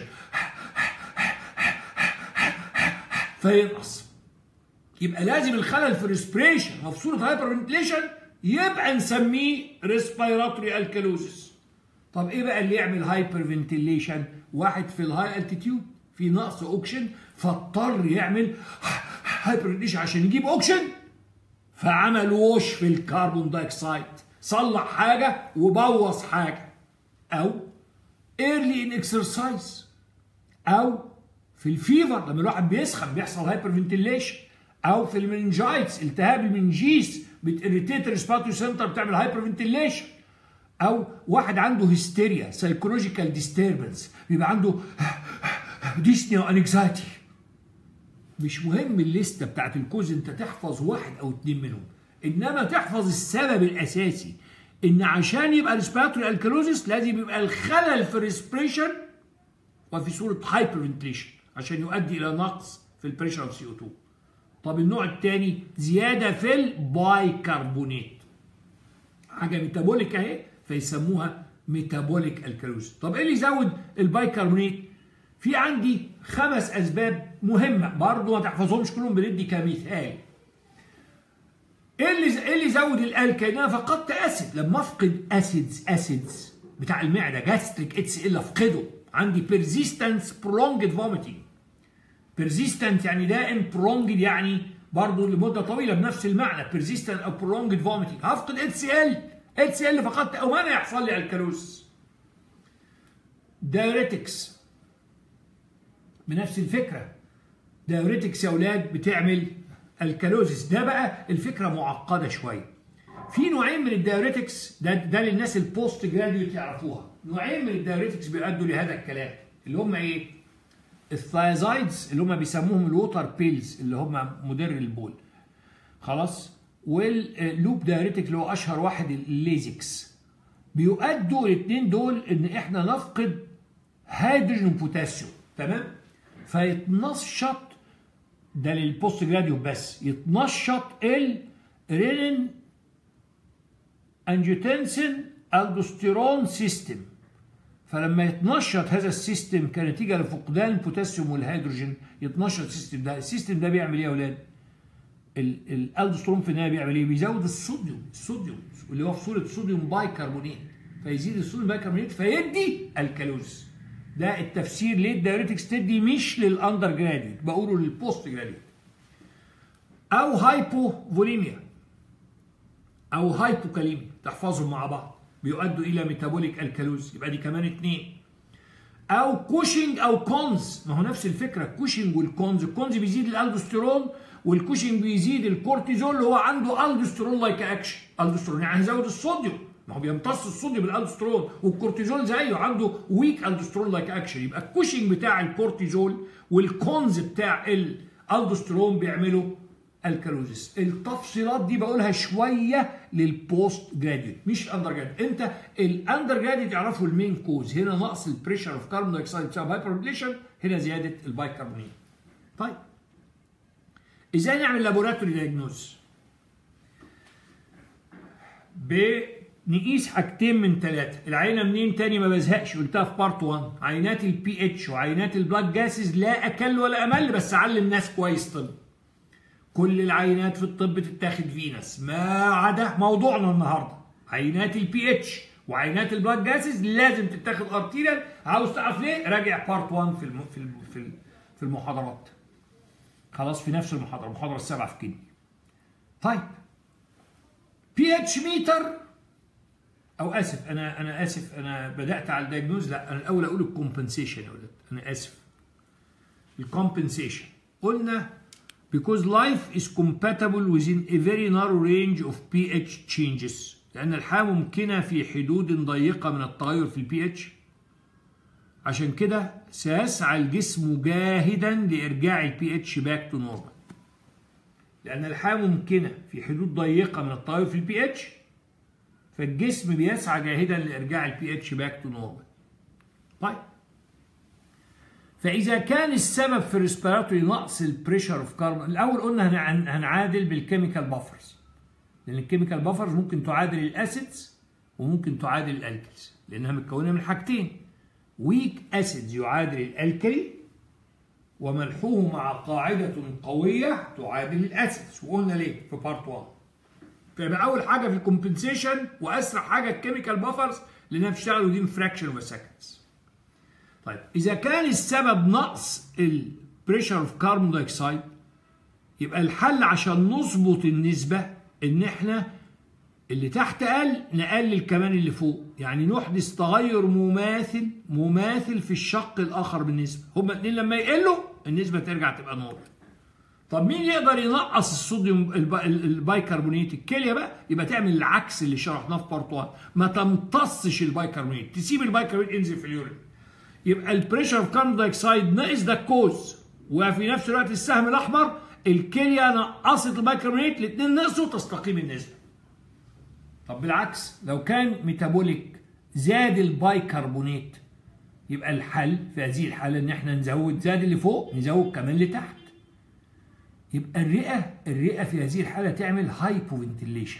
فينقص يبقى لازم الخلل في الريسبريشن وفي صوره هايبر فنتيليشن يبقى نسميه ريسبيراتوري الكالوزيس طب ايه بقى اللي يعمل هايبر فنتيليشن واحد في الهاي التيتيود في نقص اوكشن فاضطر يعمل هايبر فنتيليشن عشان يجيب اوكشن فعمل وش في الكربون دايوكسيد صلح حاجه وبوظ حاجه او ايرلي ان اكسرسايز او في الفيفر لما الواحد بيسخن بيحصل هايبر فنتيليشن او في المنجايتس التهاب المنجيس بتريتيت الريسبيراتوري سنتر بتعمل هايبر فنتيليشن او واحد عنده هيستيريا سايكولوجيكال ديستربنس بيبقى عنده ديسنيا انكزايتي مش مهم الليسته بتاعت الكوز انت تحفظ واحد او اتنين منهم انما تحفظ السبب الاساسي ان عشان يبقى ريسبيراتوري الكالوزيس لازم يبقى الخلل في الريسبريشن وفي صوره هايبر فنتليشن عشان يؤدي الى نقص في البريشر اوف سي او 2 طب النوع الثاني زياده في البايكربونات حاجه ميتابوليك اهي فيسموها ميتابوليك الكالوز طب ايه اللي يزود البايكربونات في عندي خمس اسباب مهمه برضه ما تحفظهمش كلهم بندي كمثال ايه اللي ايه اللي يزود الالكالين انا فقدت اسيد لما افقد اسيدز اسيدز بتاع المعده جاستريك اتس ال افقده عندي بيرزيستنس برونجد فوميتنج بيرزيستنت يعني دائم برونجد يعني برضه لمده طويله بنفس المعنى بيرزيستنت او برونجد فوميتنج هفقد اتس ال اتس ال فقدت او مانع يحصل لي الكالوز دايوريتكس بنفس الفكره دايوريتكس يا اولاد بتعمل الكالوزيس ده بقى الفكره معقده شويه في نوعين من الدايوريتكس ده ده للناس البوست جراديوت يعرفوها نوعين من الدايوريتكس بيؤدوا لهذا الكلام اللي هم ايه الثايزايدز اللي هم بيسموهم الووتر بيلز اللي هم مدر البول خلاص واللوب دايوريتك اللي هو اشهر واحد الليزكس بيؤدوا الاثنين دول ان احنا نفقد هيدروجين وبوتاسيوم تمام فيتنشط ده للبوست جراديوت بس يتنشط الرينين انجيوتنسين الدوستيرون سيستم فلما يتنشط هذا السيستم كنتيجه لفقدان البوتاسيوم والهيدروجين يتنشط السيستم ده السيستم ده بيعمل ايه يا اولاد الالدوسترون في النهايه بيعمل ايه بيزود الصوديوم الصوديوم اللي هو في صوره صوديوم بايكربونات فيزيد الصوديوم بايكربونات فيدي الكالوز ده التفسير ليه الدايوريتكس تدي مش للاندر جراديوت بقوله للبوست جراديوت او هايبوفوليميا او هايبوكاليميا تحفظهم مع بعض بيؤدوا الى ميتابوليك الكالوز يبقى دي كمان اتنين او كوشنج او كونز ما هو نفس الفكره كوشنج والكونز الكونز بيزيد الالدوستيرون والكوشنج بيزيد الكورتيزول اللي هو عنده الدوستيرون لايك اكشن الدوستيرون يعني هيزود الصوديوم ما هو بيمتص الصوديوم بالالدوستيرون والكورتيزول زيه عنده ويك الدوستيرون لايك اكشن يبقى الكوشنج بتاع الكورتيزول والكونز بتاع الالدوستيرون بيعملوا الكالوزيس التفصيلات دي بقولها شويه للبوست جراديوت مش الاندر جراديوت انت الاندر جراديوت يعرفوا المين كوز هنا نقص البريشر اوف كاربون دايوكسيد بسبب هايبرفليشن هنا زياده البايكربونات طيب ازاي نعمل لابوراتوري دايجنوز بنقيس حاجتين من ثلاثه العينه منين تاني ما بزهقش قلتها في بارت 1 عينات البي اتش وعينات البلاد جاسز لا اكل ولا امل بس علم الناس كويس طب كل العينات في الطب تتاخد فينس ما عدا موضوعنا النهارده عينات البي اتش وعينات البلاد جاسز لازم تتاخد ارتيريال عاوز تعرف ليه راجع بارت 1 في الم... في الم... في ال- في المحاضرات خلاص في نفس المحاضره المحاضره السابعه في كيدني طيب بي اتش ميتر او اسف انا انا اسف انا بدات على الدايجنوز لا انا الاول اقول الكومبنسيشن يا ولاد انا اسف الكومبنسيشن قلنا because life is compatible within a very narrow range of pH changes لأن الحياة ممكنة في حدود ضيقة من التغير في البي اتش عشان كده سيسعى الجسم جاهدا لإرجاع البي اتش باك تو نورمال لأن الحياة ممكنة في حدود ضيقة من التغير في البي اتش فالجسم بيسعى جاهدا لإرجاع البي اتش باك تو نورمال طيب فاذا كان السبب في الريسبيراتوري نقص البريشر اوف كاربون الاول قلنا هن- هنعادل بالكيميكال بافرز لان الكيميكال بافرز ممكن تعادل الاسيدز وممكن تعادل الالكلز لانها متكونه من حاجتين ويك اسيدز يعادل الالكلي وملحوه مع قاعده قويه تعادل الاسيدز وقلنا ليه في بارت 1 فيبقى اول حاجه في الكومبنسيشن واسرع حاجه الكيميكال بافرز لانها بتشتغل ودين فراكشن اوف سكندز طيب اذا كان السبب نقص البريشر اوف كاربون دايوكسيد يبقى الحل عشان نظبط النسبه ان احنا اللي تحت قل نقلل كمان اللي فوق يعني نحدث تغير مماثل مماثل في الشق الاخر بالنسبه هما الاثنين لما يقلوا النسبه ترجع تبقى نورمال طب مين يقدر ينقص الصوديوم البايكربونات الكليه بقى يبقى تعمل العكس اللي شرحناه في بارت 1 ما تمتصش البايكربونات تسيب البايكربونات ينزل في اليورين يبقى البريشر اوف كاربون دايوكسيد ناقص ده الكوز وفي نفس الوقت السهم الاحمر الكليه نقصت البايكربونات الاثنين نقصوا تستقيم النسبه طب بالعكس لو كان ميتابوليك زاد البايكربونات يبقى الحل في هذه الحاله ان احنا نزود زاد اللي فوق نزود كمان لتحت يبقى الرئه الرئه في هذه الحاله تعمل هايبوفنتيليشن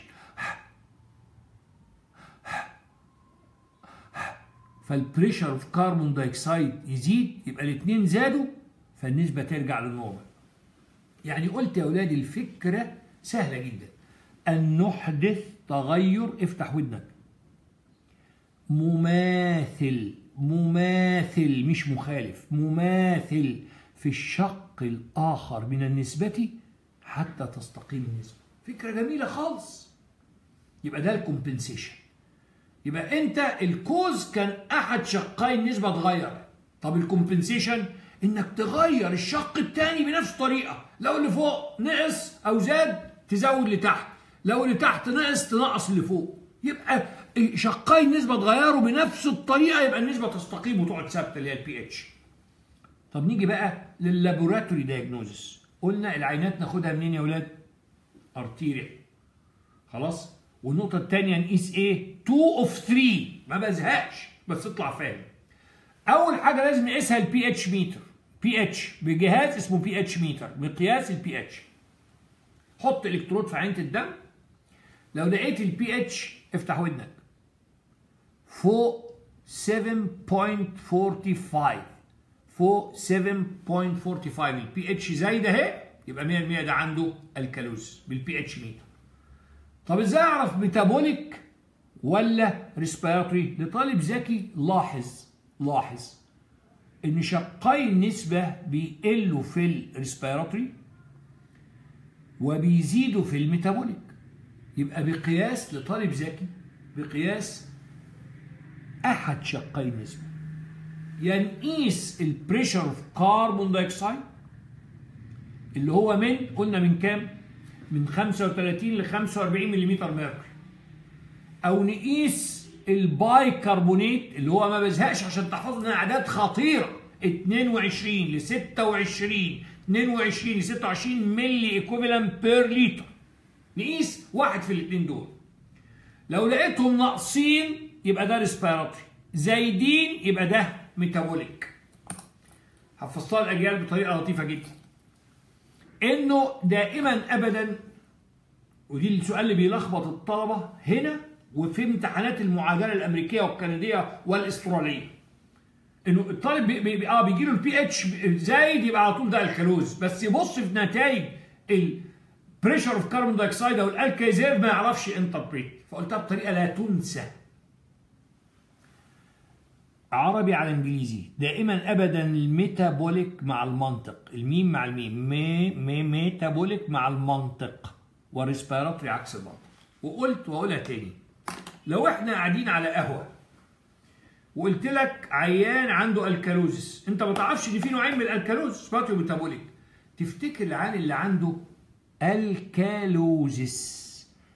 فالبريشر اوف كربون دايوكسيد يزيد يبقى الاثنين زادوا فالنسبه ترجع للنورمال يعني قلت يا اولادي الفكره سهله جدا ان نحدث تغير افتح ودنك مماثل مماثل مش مخالف مماثل في الشق الآخر من النسبة حتى تستقيم النسبة فكرة جميلة خالص يبقى ده الكومبنسيشن يبقى انت الكوز كان احد شقي النسبة اتغير طب الكومبنسيشن انك تغير الشق الثاني بنفس الطريقة لو اللي فوق نقص او زاد تزود لتحت لو اللي تحت نقص تنقص اللي فوق يبقى شقي النسبة اتغيروا بنفس الطريقة يبقى النسبة تستقيم وتقعد ثابتة اللي هي البي اتش. طب نيجي بقى لللابوراتوري دايجنوزس. قلنا العينات ناخدها منين يا ولاد؟ ارتيريا. خلاص؟ والنقطة الثانية نقيس ايه؟ 2 اوف 3 ما بزهقش بس اطلع فاهم. أول حاجة لازم نقيسها البي اتش ميتر. بي اتش بجهاز اسمه بي اتش ميتر مقياس البي اتش. حط الكترود في عينة الدم لو لقيت البي اتش افتح ودنك فوق 7.45 فوق 7.45 البي اتش زايده اهي يبقى 100% ده عنده الكالوز بالبي اتش ميتر طب ازاي اعرف ميتابوليك ولا ريسبيراتوري لطالب ذكي لاحظ لاحظ ان شقي النسبه بيقلوا في الريسبيراتوري وبيزيدوا في الميتابوليك يبقى بقياس لطالب ذكي بقياس احد شقي النسبه يا نقيس البريشر اوف كربون دايوكسيد اللي هو من قلنا من كام؟ من 35 ل 45 ملم ميركوري او نقيس البايكربونات اللي هو ما بزهقش عشان تحفظوا انها اعداد خطيره 22 ل 26 22 ل 26 ملي ايكوفالنت بير لتر نقيس واحد في الاثنين دول لو لقيتهم ناقصين يبقى ده ريسبيراتوري زايدين يبقى ده ميتابوليك حفظتها الاجيال بطريقه لطيفه جدا انه دائما ابدا ودي السؤال اللي بيلخبط الطلبه هنا وفي امتحانات المعادله الامريكيه والكنديه والاستراليه انه الطالب بي بي اه بيجي له البي اتش زايد يبقى على طول ده الكالوز بس يبص في نتائج البريشر اوف كربون دايوكسيد او الالكايزير ما يعرفش انتربريت فقلتها بطريقه لا تنسى عربي على انجليزي دائما ابدا الميتابوليك مع المنطق الميم مع الميم مي مي ميتابوليك مع المنطق والريسبيراتوري عكس المنطق وقلت واقولها تاني لو احنا قاعدين على قهوه وقلت لك عيان عنده الكالوزس انت ما تعرفش ان في نوعين من الالكالوزس سباتيو ميتابوليك تفتكر العيان اللي عنده الكالوزس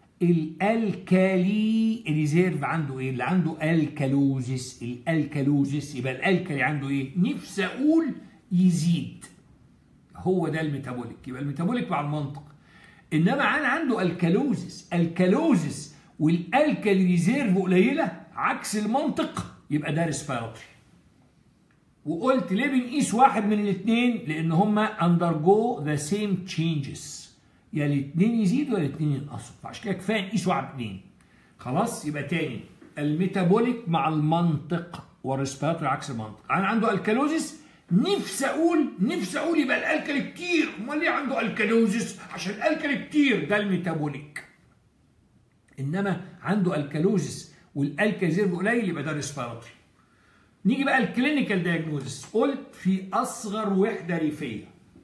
الالكالي ريزيرف عنده ايه اللي عنده الكالوزس الالكالوزس يبقى الالكالي عنده ايه نفسي اقول يزيد هو ده الميتابوليك يبقى الميتابوليك مع المنطق انما عن عنده الكالوزس الكالوزس والالكالي ريزيرف قليله عكس المنطق يبقى ده ريسبيراتوري وقلت ليه بنقيس واحد من الاثنين لان هما undergo the same changes يا الاثنين يزيدوا يا الاثنين ينقصوا فعشان كده كفايه نقيس واحد اثنين خلاص يبقى تاني الميتابوليك مع المنطق والريسبيراتوري عكس المنطق انا عنده الكالوزيس نفسي اقول نفسي اقول يبقى الالكالي كتير امال ليه عنده الكالوزيس عشان الالكالي كتير ده الميتابوليك انما عنده الكالوزيس والالكازيرف قليل يبقى ده ريسبيراتوري نيجي بقى الكلينيكال دايجنوزس قلت في اصغر وحده ريفيه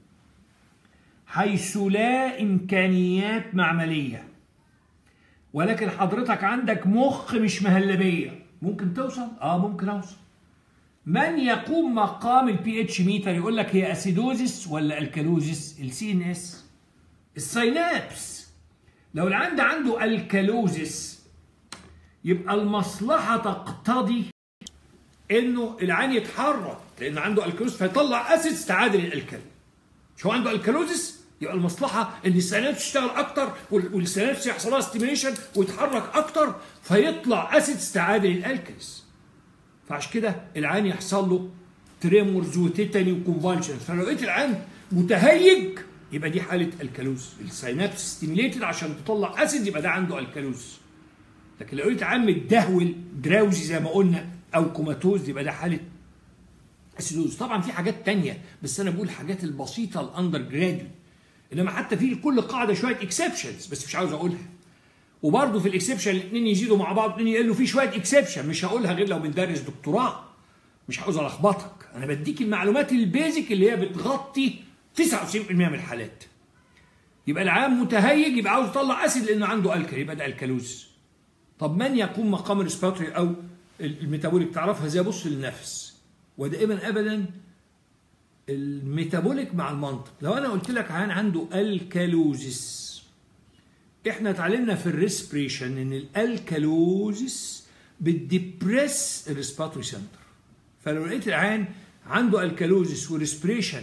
حيث لا امكانيات معمليه ولكن حضرتك عندك مخ مش مهلبيه ممكن توصل اه ممكن اوصل من يقوم مقام البي اتش ميتر يقول لك هي اسيدوزس ولا الكالوزس السي ان اس السينابس لو العند عنده الكالوزس يبقى المصلحه تقتضي انه العين يتحرك لان عنده الكالوزس فيطلع اسيدز تعادل الالكالي مش هو عنده الكالوزس يبقى المصلحه ان السينابس تشتغل اكتر والسينابس يحصل لها ستيميليشن ويتحرك اكتر فيطلع اسيدز تعادل الالكاليز فعشان كده العين يحصل له تريمورز وتيتاني وكونفالشن فلو لقيت العين متهيج يبقى دي حاله الكالوز السينابس ستيميليتد عشان تطلع اسيد يبقى ده عنده الكالوز لكن لو لقيت عين متدهول دراوزي زي ما قلنا او كوماتوز يبقى ده حاله اسيدوز طبعا في حاجات تانية بس انا بقول الحاجات البسيطه الاندر جراديوت انما حتى في كل قاعده شويه اكسبشنز بس مش عاوز اقولها وبرضه في الاكسبشن الاثنين يزيدوا مع بعض الاثنين يقلوا في شويه اكسبشن مش هقولها غير لو بندرس دكتوراه مش عاوز الخبطك انا بديك المعلومات البيزك اللي هي بتغطي 99% من الحالات يبقى العام متهيج يبقى عاوز يطلع اسيد لانه عنده الكل يبقى ده الكالوز طب من يقوم مقام الريسبيراتوري او الميتابوليك تعرفها ازاي بص للنفس ودائما ابدا الميتابوليك مع المنطق لو انا قلت لك عيان عنده الكالوزيس احنا اتعلمنا في الريسبريشن ان الالكالوزيس بتديبريس الريسبيراتوري سنتر فلو لقيت العيان عنده الكالوزيس وريسبريشن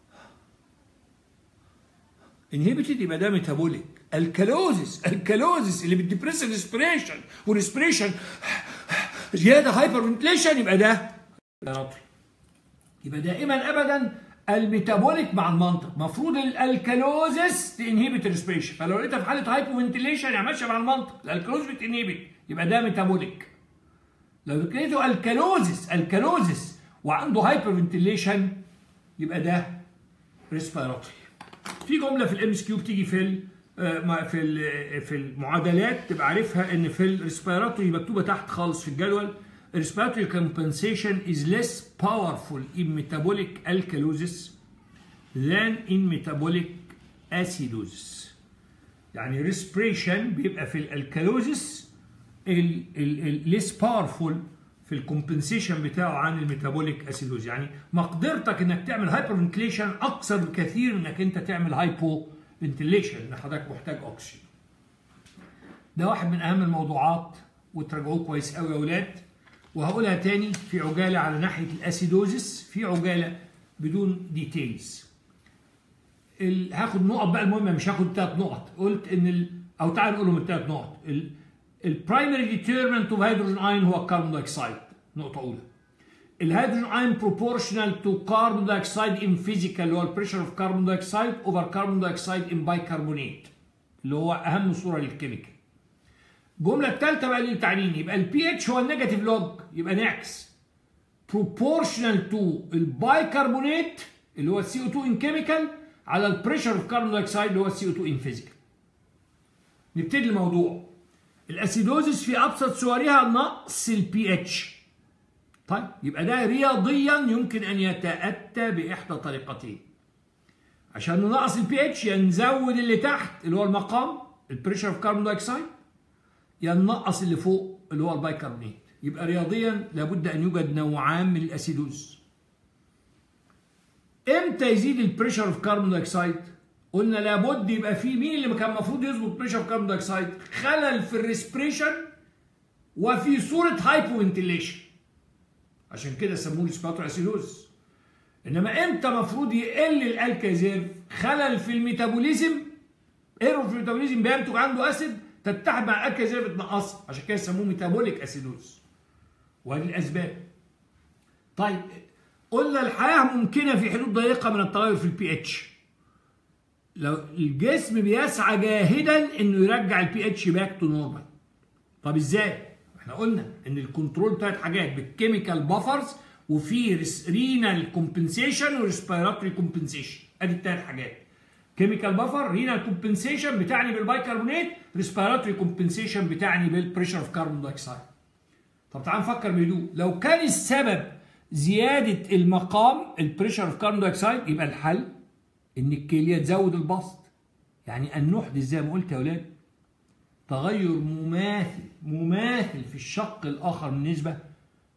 انهبيتد يبقى ده ميتابوليك الكالوزيس الكالوزيس اللي بتديبريس الريسبريشن والريسبريشن زياده هايبر فنتليشن يبقى ده يبقى دائما ابدا الميتابوليك مع المنطق المفروض الالكالوزيس تنهبت الريسبريشن فلو لقيتها في حاله هايبو فنتليشن يعني ماشيه مع المنطق الالكالوز بتنهبت يبقى ده ميتابوليك لو لقيته الكالوزيس الكالوزيس وعنده هايبر فنتليشن يبقى ده ريسبيراتوري في جمله في الام اس كيو بتيجي في ال في ال في المعادلات تبقى عارفها ان في الريسبيراتوري مكتوبه تحت خالص في الجدول respiratory compensation is less powerful in metabolic alkalosis than in metabolic acidosis. يعني respiration بيبقى في الالكالوزيس ال ال less powerful في الكومبنسيشن بتاعه عن الميتابوليك اسيدوز يعني مقدرتك انك تعمل هايبر فنتليشن اكثر بكثير من انك انت تعمل هايبو فنتليشن ان حضرتك محتاج اكسجين. ده واحد من اهم الموضوعات وتراجعوه كويس قوي يا اولاد وهقولها تاني في عجالة على ناحية الأسيدوزس في عجالة بدون ديتيلز هاخد نقط بقى المهمة مش هاخد ثلاث نقط قلت إن ال... أو تعال نقولهم الثلاث نقط البرايمري ديترمنت اوف هيدروجين اين هو الكربون دايوكسيد نقطة أولى الهيدروجين اين بروبورشنال تو كربون دايوكسيد ان فيزيكال اللي هو البريشر اوف كربون دايوكسيد اوفر كربون دايوكسيد ان بايكربونات اللي هو أهم صورة للكيميكال الجمله الثالثه بقى للتعليم يبقى البي اتش هو النيجاتيف لوج يبقى نعكس proportional to البايكربونات اللي هو السي او 2 ان كيميكال على البريشر اوف كاربون دايوكسيد اللي هو السي او 2 ان فيزيكال نبتدي الموضوع الاسيدوزس في ابسط صورها نقص البي اتش طيب يبقى ده رياضيا يمكن ان يتاتى باحدى طريقتين عشان ننقص البي اتش يا نزود اللي تحت اللي هو المقام البريشر اوف كاربون دايوكسيد يا ننقص اللي فوق اللي هو البايكربونات يبقى رياضيا لابد ان يوجد نوعان من الاسيدوز امتى يزيد البريشر اوف كاربون دايوكسيد قلنا لابد يبقى في مين اللي كان المفروض يظبط بريشر اوف كاربون دايوكسيد خلل في الريسبريشن وفي صوره هايبو فنتيليشن عشان كده سموه ريسبيراتوري اسيدوز انما امتى المفروض يقل الالكازيرف خلل في الميتابوليزم ايرور في الميتابوليزم بينتج عنده اسيد تتحد مع الاكل زي بتنقصها عشان كده يسموه ميتابوليك اسيدوز وهذه الاسباب طيب قلنا الحياه ممكنه في حدود ضيقه من التغير في البي اتش لو الجسم بيسعى جاهدا انه يرجع البي اتش باك تو نورمال طب ازاي احنا قلنا ان الكنترول ثلاث حاجات بالكيميكال بافرز وفي رينال كومبنسيشن وريسبيراتوري كومبنسيشن ادي الثلاث حاجات كيميكال بافر رينال كومبنسيشن بتعني بالبايكربونات ريسبيراتوري كومبنسيشن بتعني بالبريشر اوف كربون دايوكسيد طب تعال نفكر بهدوء لو كان السبب زياده المقام البريشر اوف كربون دايوكسيد يبقى الحل ان الكليه تزود البسط يعني ان نحدث زي ما قلت يا اولاد تغير مماثل مماثل في الشق الاخر من النسبه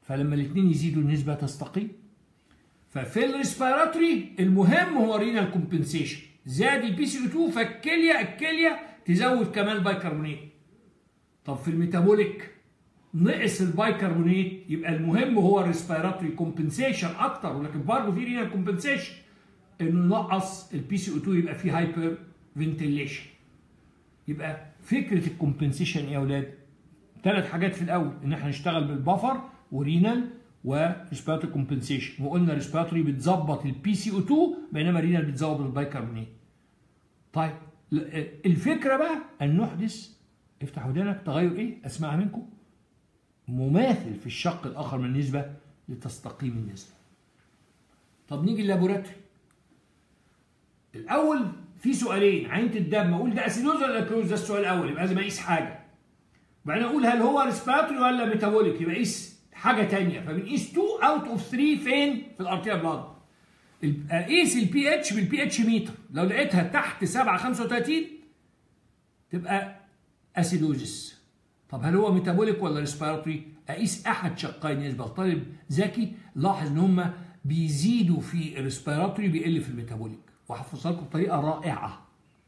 فلما الاثنين يزيدوا النسبه تستقيم ففي الريسبيراتوري المهم هو رينال كومبنسيشن زاد البي سي او 2 فالكليه الكليه تزود كمان البايكربونات طب في الميتابوليك نقص البايكربونات يبقى المهم هو الريسبيراتوري كومبنسيشن اكتر ولكن برضه في رينال كومبنسيشن انه ينقص البي سي او 2 يبقى في هايبر فنتيليشن يبقى فكره الكومبنسيشن ايه يا اولاد؟ ثلاث حاجات في الاول ان احنا نشتغل بالبفر ورينال وريسبيراتوري كومبنسيشن وقلنا ريسبيراتوري بتظبط البي سي او 2 بينما رينال بتظبط البايكربونات طيب الفكره بقى ان نحدث افتح ودانك تغير ايه؟ اسمعها منكم مماثل في الشق الاخر من النسبه لتستقيم النسبه. طب نيجي اللابوراتوري. الاول في سؤالين عينه الدم اقول ده اسيدوز ولا كروز ده السؤال الاول يبقى لازم اقيس حاجه. وبعدين اقول هل هو ريسبيراتوري ولا ميتابوليك يبقى قيس حاجه ثانيه فبنقيس 2 اوت اوف 3 فين؟ في الارتيا بلاد. اقيس البي اتش بالبي اتش ميتر لو لقيتها تحت 7 35 تبقى اسيدوزس طب هل هو ميتابوليك ولا ريسبيراتوري اقيس احد شقي النسبه الطالب ذكي لاحظ ان هم بيزيدوا في الريسبيراتوري بيقل في الميتابوليك وهحفظها لكم بطريقه رائعه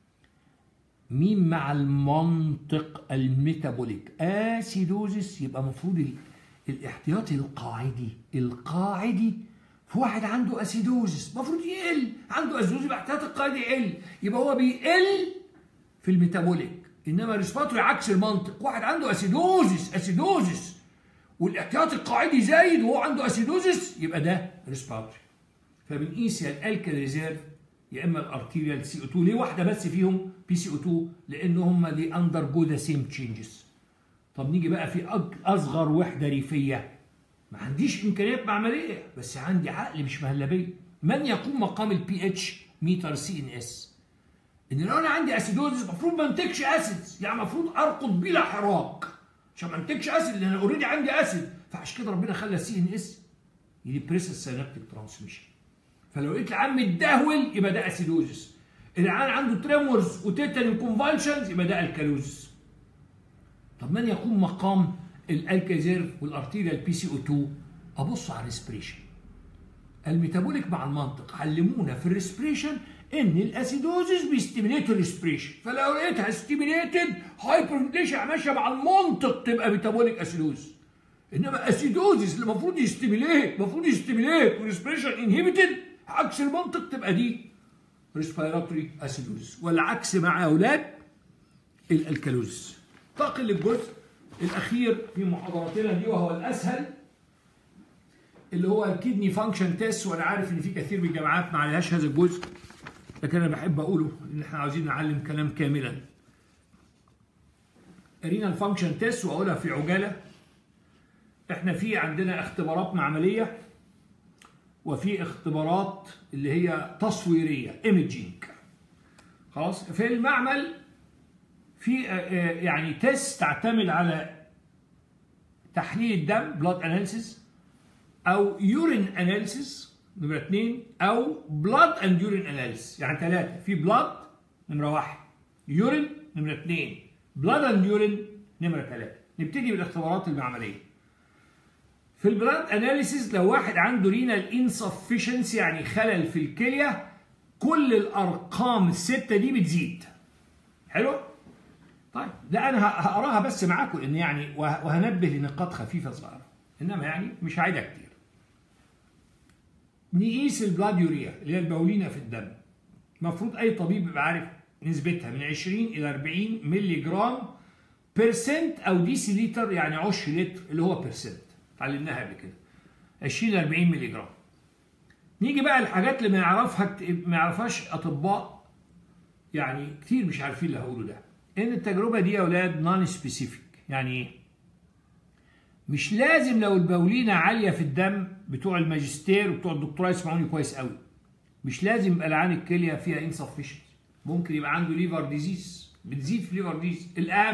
مين مع المنطق الميتابوليك اسيدوزس يبقى المفروض الاحتياطي القاعدي القاعدي في واحد عنده اسيدوزس المفروض يقل عنده اسيدوزس يبقى احتياطي القاعدي يقل يبقى هو بيقل في الميتابوليك انما الريسباتوري عكس المنطق واحد عنده اسيدوزس اسيدوزس والاحتياطي القاعدي زايد وهو عنده اسيدوزس يبقى ده ريسباتوري فبنقيس يا الالكال ريزيرف يا اما الارتيريال سي او 2 ليه واحده بس فيهم بي سي او 2 لان هم دي اندر جو ذا سيم تشينجز طب نيجي بقى في اصغر وحده ريفيه ما عنديش امكانيات معمليه بس عندي عقل مش مهلبيه من يقوم مقام البي اتش ميتر سي ان اس ان لو انا عندي اسيدوزس المفروض ما انتجش اسيدز يعني المفروض ارقد بلا حراك عشان ما انتجش اسيد لان انا اوريدي عندي اسيد فعشان كده ربنا خلى السي ان اس يديبريس السينابتيك ترانسميشن فلو لقيت العيان متدهول يبقى ده اسيدوزس العيان عنده تريمورز وتيتاني كونفالشنز يبقى ده الكالوزس طب من يقوم مقام الالكازيرف والارتيريال بي سي او 2 ابص على الريسبريشن الميتابوليك مع المنطق علمونا في الريسبريشن ان الاسيدوزيس بيستيميليت الريسبريشن فلو لقيتها ستيميليتد هايبرفنتيشن ماشيه مع المنطق تبقى ميتابوليك اسيدوز انما اسيدوزيس اللي المفروض يستيميليت المفروض يستيميليت والريسبريشن انهبيتد عكس المنطق تبقى دي ريسبيراتوري اسيدوزيس والعكس مع اولاد الالكالوزيس انتقل للجزء الاخير في محاضرتنا دي وهو الاسهل اللي هو الكدني فانكشن تيست وانا عارف ان في كثير من الجامعات ما عليهاش هذا الجزء لكن انا بحب اقوله ان احنا عاوزين نعلم كلام كاملا رينال فانكشن تيست واقولها في عجاله احنا في عندنا اختبارات معمليه وفي اختبارات اللي هي تصويريه ايمجينج خلاص في المعمل في يعني تيست تعتمد على تحليل الدم بلاد اناليسيس او يورين اناليسيس نمرة اثنين أو بلاد أند يورين أناليسيس يعني ثلاثة في بلاد نمرة واحد يورين نمرة اثنين بلاد أند يورين نمرة ثلاثة نبتدي بالاختبارات المعملية في البلاد أناليسيس لو واحد عنده رينال انسفشنسي يعني خلل في الكلية كل الأرقام الستة دي بتزيد حلو؟ طيب لا أنا هقراها بس معاكم لأن يعني وهنبه لنقاط خفيفة صغيرة إنما يعني مش هعيدها كتير نقيس البلاد يوريا اللي هي البولينه في الدم المفروض اي طبيب يبقى عارف نسبتها من 20 الى 40 مللي جرام بيرسنت او ديسي لتر يعني عشر لتر اللي هو بيرسنت اتعلمناها قبل كده 20 ل 40 مللي جرام نيجي بقى الحاجات اللي ما يعرفها ما يعرفهاش اطباء يعني كتير مش عارفين اللي هقوله ده ان التجربه دي يا اولاد نون سبيسيفيك يعني ايه مش لازم لو البولينة عالية في الدم بتوع الماجستير وبتوع الدكتوراه يسمعوني كويس قوي مش لازم يبقى العين الكلية فيها انسفشنت ممكن يبقى عنده ليفر ديزيز بتزيد في ليفر ديزيز الآن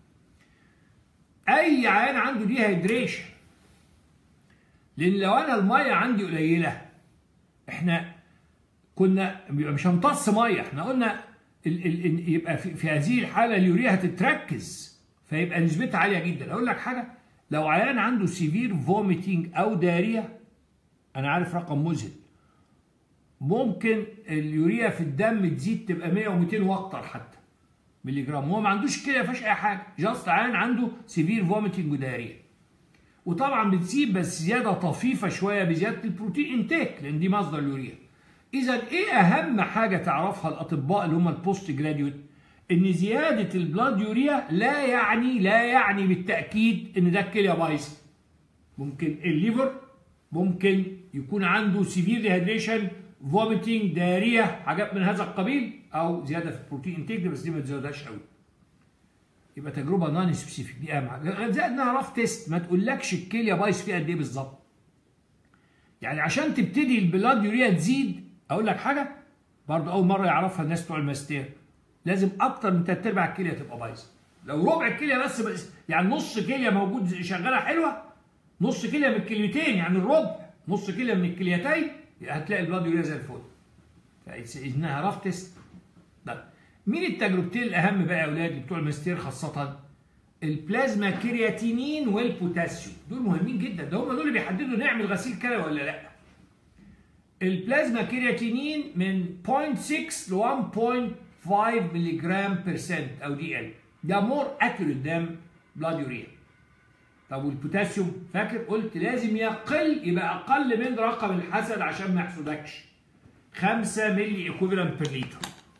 أي عيان عنده دي هيدريشن لأن لو أنا المية عندي قليلة إحنا كنا مش هنمتص مية إحنا قلنا ال ال يبقى في, في هذه الحالة اليوريا هتتركز فيبقى نسبتها عالية جدا أقول لك حاجة لو عيان عنده سيفير فوميتنج او داريه انا عارف رقم مذهل ممكن اليوريا في الدم تزيد تبقى 100 و200 واكتر حتى ملي جرام هو ما عندوش كده ما فيهاش اي حاجه جاست عيان عنده سيفير فوميتنج وداريه وطبعا بتسيب بس زياده طفيفه شويه بزياده البروتين انتيك لان دي مصدر اليوريا اذا ايه اهم حاجه تعرفها الاطباء اللي هم البوست جراديويت ان زياده البلاد يوريا لا يعني لا يعني بالتاكيد ان ده الكليه بايظه ممكن الليفر ممكن يكون عنده سيفير ديهيدريشن فوميتنج داريه حاجات من هذا القبيل او زياده في البروتين انتيك بس دي ما تزودهاش قوي يبقى تجربه نون سبيسيفيك دي اهم حاجه زائد انها رف تيست ما تقولكش الكليه بايظ فيها قد ايه بالظبط يعني عشان تبتدي البلاد يوريا تزيد اقول لك حاجه برضه اول مره يعرفها الناس بتوع الماستير لازم اكتر من تلات ارباع الكليه تبقى بايظه لو ربع الكليه بس, بس يعني نص كليه موجود شغاله حلوه نص كليه من الكليتين يعني الربع نص كليه من الكليتين هتلاقي البلاد يوريا زي الفل انها رف تيست مين التجربتين الاهم بقى يا اولاد بتوع الماستير خاصه البلازما كرياتينين والبوتاسيوم دول مهمين جدا ده هم دول اللي بيحددوا نعمل غسيل كلى ولا لا البلازما كرياتينين من 0.6 ل 1.5 ملي جرام بيرسنت او دي ال ده مور اكيوريت دام بلاد يوريا طب والبوتاسيوم فاكر قلت لازم يقل يبقى اقل من رقم الحسد عشان ما يحسدكش 5 ملي ايكوفالنت بير لتر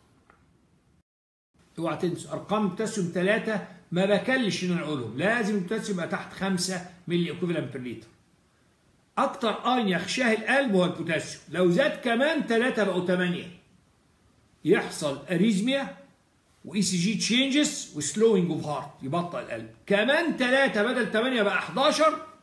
اوعى تنسوا ارقام البوتاسيوم 3 ما بكلش ان انا اقولهم لازم البوتاسيوم يبقى تحت 5 ملي ايكوفالنت بير لتر اكتر اين يخشاه القلب هو البوتاسيوم لو زاد كمان 3 بقوا 8 يحصل اريزميا واي سي جي تشينجز وسلوينج اوف هارت يبطئ القلب كمان 3 بدل 8 بقى 11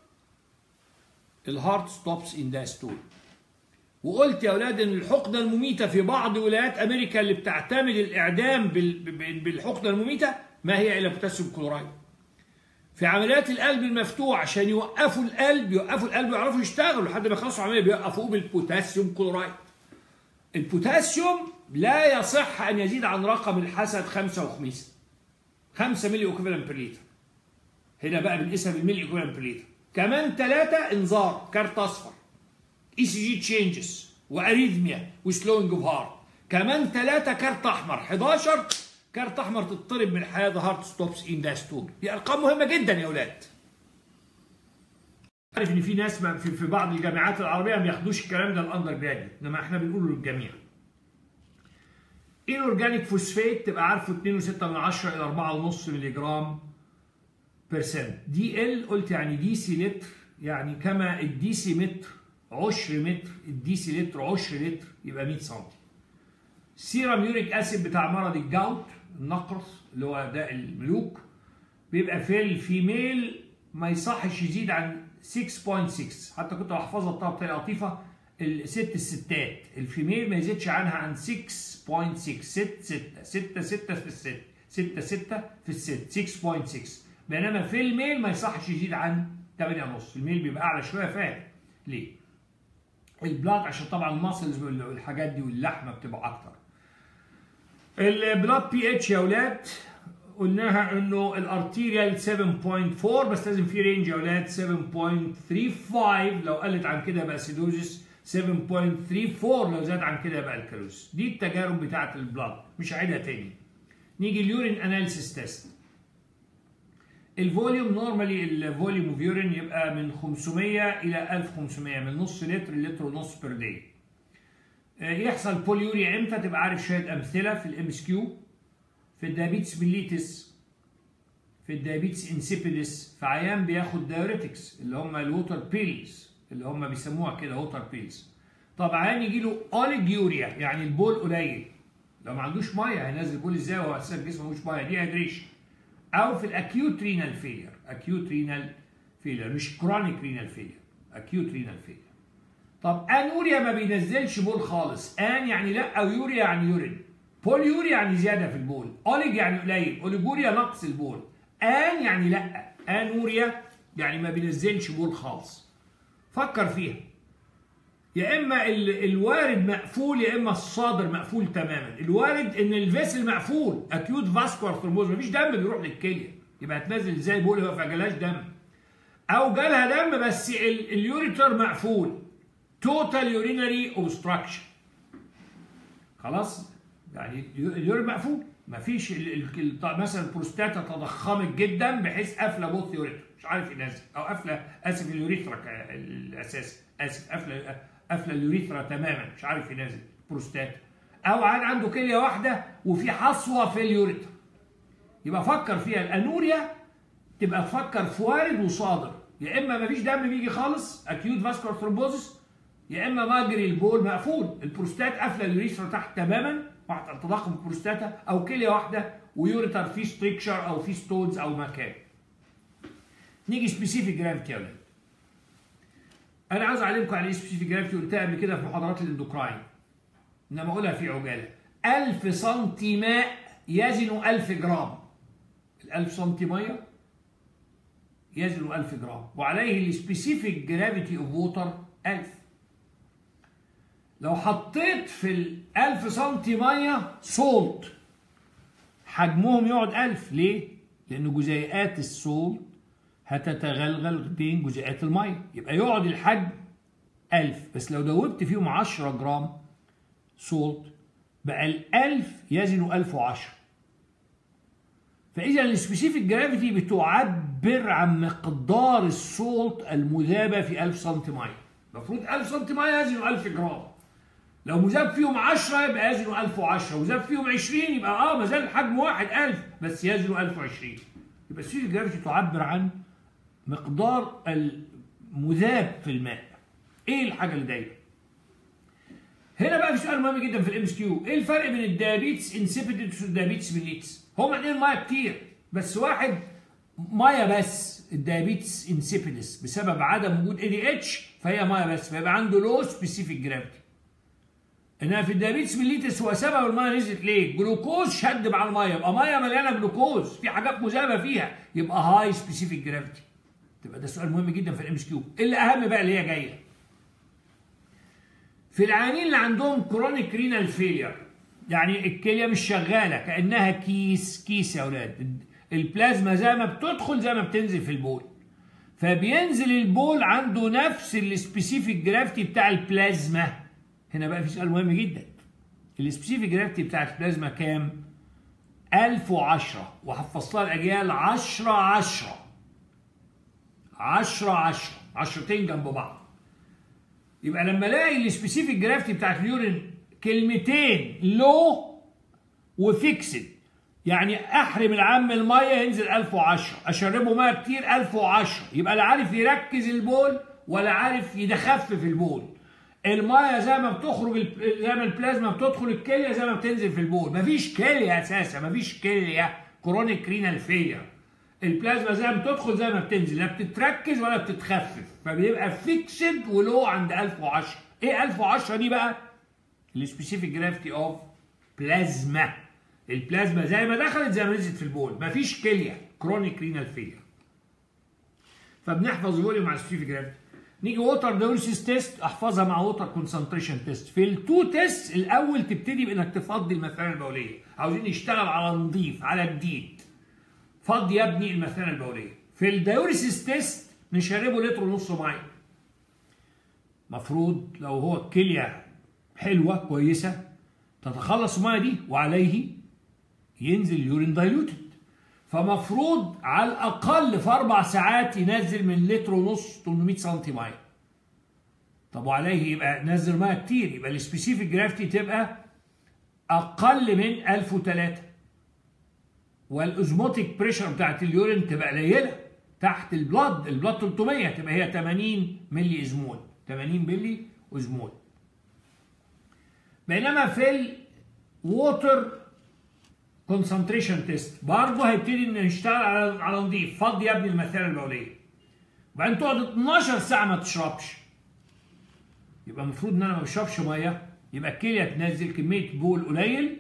الهارت ستوبس ان داستول وقلت يا اولاد ان الحقنه المميته في بعض ولايات امريكا اللي بتعتمد الاعدام بالحقنه المميته ما هي الا بوتاسيوم كلورايد في عمليات القلب المفتوح عشان يوقفوا القلب يوقفوا القلب ويعرفوا يشتغلوا لحد ما يخلصوا العمليه بيوقفوه بالبوتاسيوم كلورايد البوتاسيوم لا يصح ان يزيد عن رقم الحسد 5 وخميس 5 ملي اوكيفالنت بير لتر هنا بقى بنقيسها بالملي اوكيفالنت بير لتر كمان ثلاثة انذار كارت اصفر اي سي جي تشينجز واريثميا وسلوينج اوف هارت كمان ثلاثة كارت احمر 11 كارت احمر تضطرب من الحياه ذا هارت ستوبس ان داستول دي ارقام مهمه جدا يا اولاد عارف ان في ناس في, في بعض الجامعات العربيه ما بياخدوش الكلام ده الاندر جراديوت انما احنا بنقوله للجميع الاورجانيك فوسفات تبقى عارفه 2.6 من 10 الى 4.5 مللي جرام بيرسنت دي ال قلت يعني ديسي لتر يعني كما الديسي متر عشر متر الديسي لتر عشر لتر يبقى 100 سم سيرم يوريك اسيد بتاع مرض الجوت النقرس اللي هو داء الملوك بيبقى في الفيميل ما يصحش يزيد عن 6.6 حتى كنت بحفظها بطريقه لطيفه الست الستات الفيميل ما يزيدش عنها عن 6.6 6 6 6 6 في الست 6 6 في الست 6.6 بينما في الميل ما يصحش يزيد عن 8.5 الميل بيبقى اعلى شويه فاهم ليه؟ البلاد عشان طبعا الماسلز والحاجات دي واللحمه بتبقى اكتر البلاد بي اتش يا اولاد قلناها انه الارتيريال 7.4 بس لازم في رينج يا اولاد 7.35 لو قلت عن كده يبقى سيدوزيس 7.34 لو زاد عن كده يبقى الكالوس دي التجارب بتاعه البلاد مش هعيدها تاني نيجي اليورين اناليسيس تيست الفوليوم نورمالي الفوليوم اوف يورين يبقى من 500 الى 1500 من نص لتر لتر ونص بير داي يحصل بوليوريا امتى تبقى عارف شويه امثله في الام اس كيو في الدايابيتس ميليتس في الدايابيتس انسيبيدس في عيان بياخد دايوريتكس اللي هم الووتر بيلز اللي هم بيسموها كده ووتر بيلز طب عيان يجي له اوليجيوريا يعني البول قليل لو ما عندوش ميه هينزل بول ازاي وهو اساسا جسمه مش ميه دي هيدريشن او في الاكيوت رينال فيلير اكيوت رينال فيلير مش كرونيك رينال فيلير اكيوت رينال فيلير طب انوريا ما بينزلش بول خالص ان يعني لا او يوريا يعني يورين بوليوريا يعني زياده في البول اوليج يعني قليل اوليجوريا نقص البول ان يعني لا انوريا يعني ما بينزلش بول خالص فكر فيها يا اما الوارد مقفول يا اما الصادر مقفول تماما الوارد ان الفيسل مقفول اكيوت فاسكولار ثرومبوز مفيش دم بيروح للكليه يبقى هتنزل ازاي بول ما فيهاش دم او جالها دم بس ال- اليوريتر مقفول توتال يورينري اوبستراكشن خلاص يعني اليورين مقفول مفيش ال- ال- ال- مثلا البروستاتا تضخمت جدا بحيث قافله بوث يوريتر مش عارف ينزل او قافله اسف اليوريثرا ك- الاساس اسف قافله قافله اليوريثرا تماما مش عارف ينزل بروستاتا او عن عنده كليه واحده وفي حصوه في اليوريثرا يبقى فكر فيها الانوريا تبقى تفكر في وارد وصادر يا اما مفيش دم بيجي خالص اكيوت فاسكولار ثرومبوزس يا اما مجري البول مقفول البروستات قافله اليوريثرا تحت تماما واحد تضخم البروستاتا او كليه واحده ويوريتر فيه ستريكشر او فيه ستونز او مكان نيجي سبيسيفيك جرافيتي يا ولاد انا عاوز اعلمكم على ايه سبيسيفيك جرافيتي قلتها قبل كده في محاضرات الاندوكراين انما اقولها في عجاله 1000 سنتي ماء يزن 1000 جرام ال 1000 سنتي ميه يزن 1000 جرام وعليه السبيسيفيك جرافيتي اوف ووتر 1000 لو حطيت في ال 1000 سنتي ميه سولت حجمهم يقعد 1000 ليه؟ لأن جزيئات السولت هتتغلغل بين جزيئات الميه يبقى يقعد الحجم 1000 بس لو دوبت فيهم 10 جرام سولت بقى ال 1000 يزن 1010 فإذا السبيسيفيك جرافيتي بتعبر عن مقدار السولت المذابة في 1000 سم ميه المفروض 1000 سم ميه يزن 1000 جرام لو مذاب فيهم 10 يبقى يزن 1010 وذاب فيهم 20 يبقى اه ما زال الحجم واحد 1000 بس يزن 1020 يبقى السبيسيفيك جرافيتي تعبر عن مقدار المذاب في الماء ايه الحاجه اللي دايره هنا بقى في سؤال مهم جدا في الام اس كيو ايه الفرق بين الديابيتس انسيبيدس والديابيتس ميليتس هما الاثنين ميه كتير بس واحد ميه بس الديابيتس انسيبيدس بسبب عدم وجود اي دي اتش فهي ميه بس فيبقى عنده لو سبيسيفيك جرافيتي انما في الديابيتس ميليتس هو سبب الميه نزلت ليه؟ جلوكوز شد مع الميه يبقى ميه مليانه جلوكوز في حاجات مذابه فيها يبقى هاي سبيسيفيك جرافيتي تبقى ده سؤال مهم جدا في الام اس كيو اللي اهم بقى اللي هي جايه في العيانين اللي عندهم كرونيك رينال فيلير يعني الكليه مش شغاله كانها كيس كيس يا اولاد البلازما زي ما بتدخل زي ما بتنزل في البول فبينزل البول عنده نفس السبيسيفيك جرافيتي بتاع البلازما هنا بقى في سؤال مهم جدا السبيسيفيك جرافيتي بتاع البلازما كام 1010 وهفصلها الاجيال 10 10 10 10 عشرتين جنب بعض يبقى لما الاقي السبيسيفيك جرافيتي بتاعت اليورين كلمتين لو وفيكسد يعني احرم العم الميه ينزل 1010 اشربه ميه كتير 1010 يبقى لا عارف يركز البول ولا عارف يخفف البول الميه زي ما بتخرج ال- زي ما البلازما بتدخل الكليه زي ما بتنزل في البول مفيش كليه اساسا مفيش كليه كرونيك رينال فيلير البلازما زي ما بتدخل زي ما بتنزل لا بتتركز ولا بتتخفف فبيبقى فيكسد ولو عند 1010 ايه 1010 دي بقى السبيسيفيك جرافيتي اوف بلازما البلازما زي ما دخلت زي ما نزلت في البول مفيش كليه كرونيك رينال فيلير فبنحفظ فوليوم مع السبيسيفيك جرافيتي نيجي ووتر دايورسيس تيست احفظها مع ووتر كونسنتريشن تيست في التو تيست الاول تبتدي بانك تفضي المثانه البوليه عاوزين نشتغل على نظيف على جديد فضي يا ابني المثانه البوليه في الدايورسيس تيست نشربه لتر ونص ميه مفروض لو هو الكليه حلوه كويسه تتخلص الميه دي وعليه ينزل اليورين دايلوتد فمفروض على الاقل في اربع ساعات ينزل من لتر ونص 800 سم ميه طب وعليه يبقى نزل ميه كتير يبقى السبيسيفيك جرافيتي تبقى اقل من 1003 والازموتيك بريشر بتاعت اليورين تبقى قليله تحت البلاد البلاد 300 تبقى هي 80 ملي ازمول 80 ملي ازمول بينما في الووتر كونسنتريشن تيست برضه هيبتدي ان نشتغل على على نضيف فضي يا ابني المثانه البوليه وبعدين تقعد 12 ساعه ما تشربش يبقى المفروض ان انا ما بشربش ميه يبقى الكليه تنزل كميه بول قليل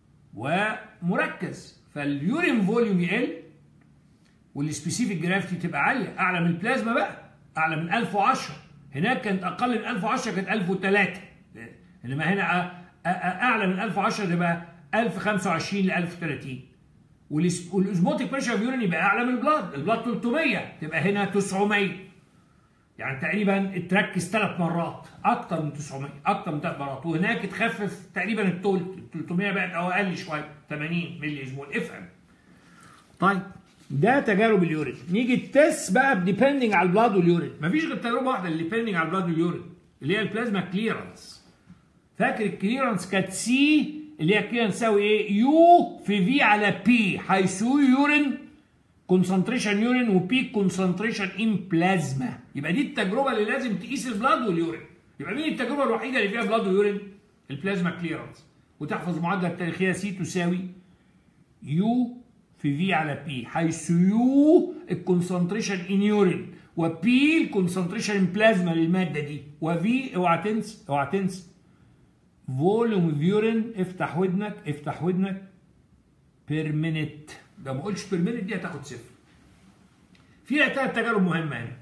ومركز فاليورين فوليوم يقل والسبيسيفيك جرافيتي تبقى عاليه اعلى من البلازما بقى اعلى من 1010 هناك كانت اقل من 1010 كانت 1003 انما هنا أ- أ- اعلى من 1010 تبقى 1025 ل 1030 والاسبوتيك بريشر يورين يبقى اعلى من البلاد البلاد 300 تبقى هنا 900 يعني تقريبا اتركز ثلاث مرات اكتر من 900 اكتر من ثلاث مرات وهناك اتخفف تقريبا الثلث 300 بقت او اقل شويه 80 ملي اسبوع افهم طيب ده تجارب اليورين نيجي التست بقى بديبندنج على البلاد واليورين مفيش غير تجربه واحده اللي ديبندنج على البلاد واليورين اللي هي البلازما كليرنس فاكر الكليرنس كانت سي اللي هي كليرنس تساوي ايه يو في في على بي حيث يورين كونسنتريشن يورين وبيك كونسنتريشن ان بلازما يبقى دي التجربه اللي لازم تقيس البلاد واليورين يبقى مين التجربه الوحيده اللي فيها بلاد ويورين البلازما كليرنس وتحفظ المعادله التاريخيه سي تساوي يو في في على بي حيث يو الكونسنتريشن ان يورين وبي الكونسنتريشن ان بلازما للماده دي وفي اوعى تنسى اوعى تنسى فوليوم اوف يورين افتح ودنك افتح ودنك بير مينيت لو ما قلتش بير مينيت دي هتاخد صفر في ثلاث تجارب مهمه هنا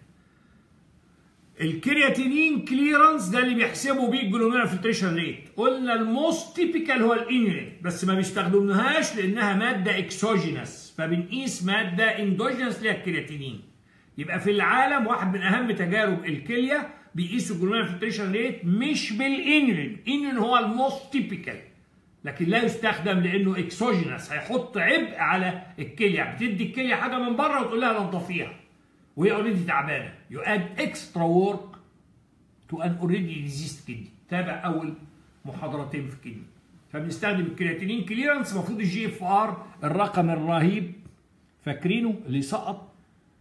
الكرياتينين كليرنس ده اللي بيحسبوا بيه الجلوميرا فلتريشن ريت قلنا الموست تيبيكال هو الانيولين بس ما بيستخدمناهاش لانها ماده اكسوجينس فبنقيس ماده اندوجينس اللي هي الكرياتينين يبقى في العالم واحد من اهم تجارب الكليه بيقيسوا الجلوميرا فلتريشن ريت مش بالانيولين الانيولين هو الموست تيبيكال لكن لا يستخدم لانه اكسوجينس هيحط عبء على الكليه بتدي الكليه حاجه من بره وتقول لها نضفيها وهي اوريدي تعبانه يو اد اكسترا ورك تو ان اوريدي ديزيست كدني تابع اول محاضرتين في الكدني فبنستخدم الكرياتينين كليرنس المفروض الجي اف ار الرقم الرهيب فاكرينه اللي سقط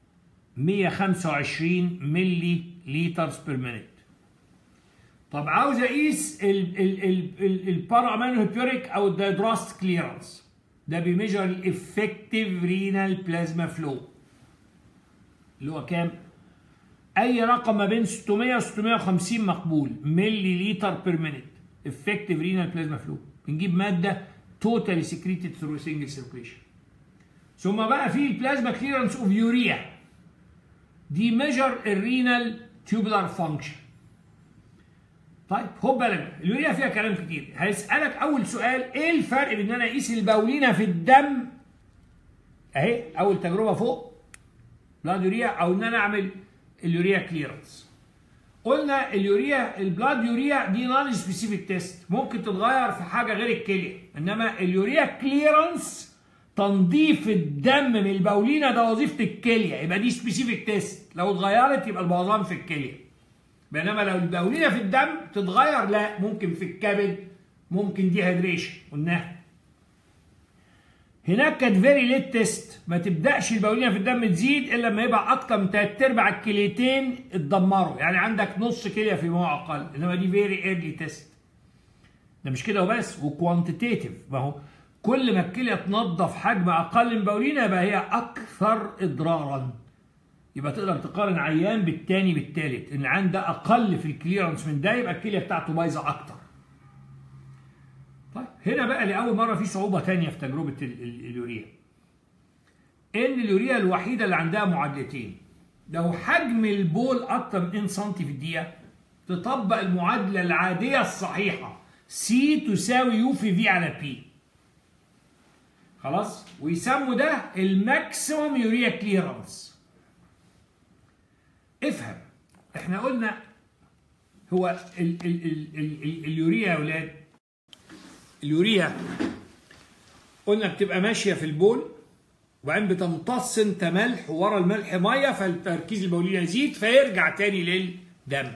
125 ملي لترز بير مينيت طب عاوز اقيس البارا امينو هيبيوريك او الدايدراست كليرنس ده بيميجر الافكتيف رينال بلازما فلو اللي هو كام؟ اي رقم ما بين 600 و 650 مقبول ملي لتر بير مينيت افكتيف رينال بلازما فلو بنجيب ماده توتالي سكريتد ثرو سنجل سيركيشن ثم بقى في البلازما كليرنس اوف يوريا دي ميجر الرينال تيوبولار فانكشن طيب خد بالك اليوريا فيها كلام كتير هيسالك اول سؤال ايه الفرق بين ان انا اقيس البولينه في الدم اهي اول تجربه فوق بلاد يوريا او ان انا اعمل اليوريا كليرنس قلنا اليوريا البلاد يوريا دي نون سبيسيفيك تيست ممكن تتغير في حاجه غير الكليه انما اليوريا كليرنس تنظيف الدم من البولينه ده وظيفه الكليه يبقى دي سبيسيفيك تيست لو اتغيرت يبقى البوظان في الكليه بينما لو البولينه في الدم تتغير لا ممكن في الكبد ممكن دي هيدريشن قلناها هناك كانت فيري ليت تيست ما تبداش البولينه في الدم تزيد الا لما يبقى اكتر من ثلاث ارباع الكليتين اتدمروا يعني عندك نص كليه في ما اقل انما دي فيري ايرلي تيست ده مش كده وبس وكوانتيتيف ما هو كل ما الكليه تنظف حجم اقل من بولينه يبقى هي اكثر اضرارا يبقى تقدر تقارن عيان بالتاني بالتالت ان العيان ده اقل في الكليرنس من ده يبقى الكليه بتاعته بايظه اكتر طيب هنا بقى لاول مره في صعوبه ثانيه في تجربه اليوريا ان اليوريا الوحيده اللي عندها معادلتين لو حجم البول اكتر من 2 سم في الدقيقه تطبق المعادله العاديه الصحيحه سي تساوي يو في في على بي خلاص ويسموا ده الماكسيموم يوريا كليرنس افهم احنا قلنا هو ال ال ال ال ال اليوريا يا اولاد اليوريا قلنا بتبقى ماشيه في البول وبعدين بتمتص انت ملح ورا الملح ميه فالتركيز البولي يزيد فيرجع تاني للدم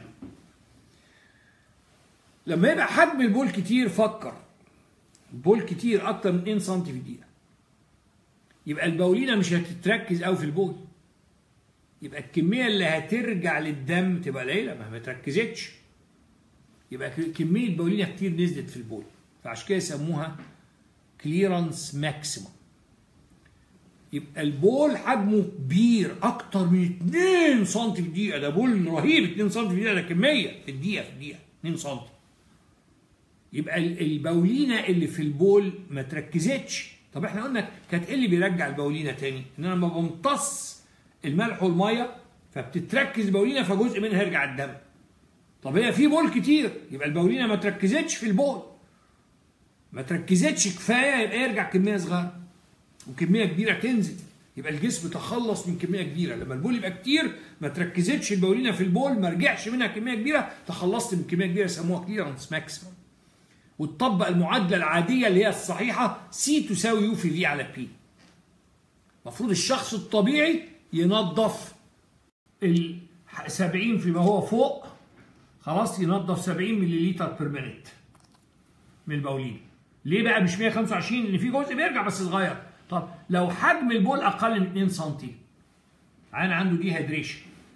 لما يبقى حجم البول كتير فكر البول كتير اكتر من 2 سم في الدقيقه يبقى البولينه مش هتتركز قوي في البول يبقى الكميه اللي هترجع للدم تبقى قليله ما تركزتش يبقى كميه بولينه كتير نزلت في البول فعشان كده يسموها كليرنس ماكسيموم يبقى البول حجمه كبير اكتر من 2 سم في الدقيقه ده بول رهيب 2 سم في الدقيقه ده كميه في الدقيقه في الدقيقه 2 سم يبقى البولينه اللي في البول ما تركزتش طب احنا قلنا كانت ايه اللي بيرجع البولينه تاني ان انا لما بمتص الملح والميه فبتتركز البولينه فجزء منها يرجع الدم طب هي في بول كتير يبقى البولينه ما تركزتش في البول ما تركزتش كفايه يبقى يرجع كميه صغيره وكميه كبيره تنزل يبقى الجسم تخلص من كميه كبيره لما البول يبقى كتير ما تركزتش البولينه في البول ما رجعش منها كميه كبيره تخلصت من كميه كبيره يسموها كليرنس ماكسيمم وتطبق المعادله العاديه اللي هي الصحيحه سي تساوي يو في في على بي المفروض الشخص الطبيعي ينظف ال 70 فيما هو فوق خلاص ينظف 70 مللي بير مينيت من البولين ليه بقى مش 125 لان في جزء بيرجع بس صغير طب لو حجم البول اقل من 2 سم عين عنده دي هيدريشن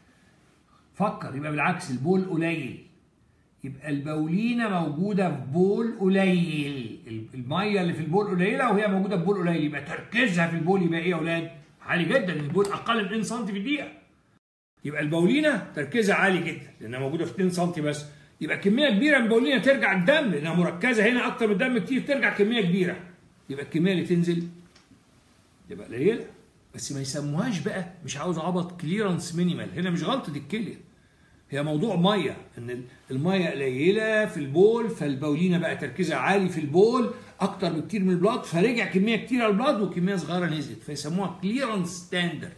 فكر يبقى بالعكس البول قليل يبقى البولينه موجوده في بول قليل الميه اللي في البول قليله وهي موجوده في بول قليل يبقى تركيزها في البول يبقى ايه يا اولاد؟ عالي جدا البول اقل من 2 سم في الدقيقه يبقى البولينه تركيزها عالي جدا لانها موجوده في 2 سم بس يبقى كميه كبيره من البولينه ترجع الدم لانها مركزه هنا اكتر من الدم كتير ترجع كميه كبيره يبقى الكميه اللي تنزل تبقى قليله بس ما يسموهاش بقى مش عاوز عبط كليرنس مينيمال هنا مش غلطه الكليه هي موضوع ميه ان الميه قليله في البول فالبولينه بقى تركيزها عالي في البول اكتر بكتير من البلاد فرجع كميه كتيره البلاد وكميه صغيره نزلت فيسموها كليرنس ستاندرد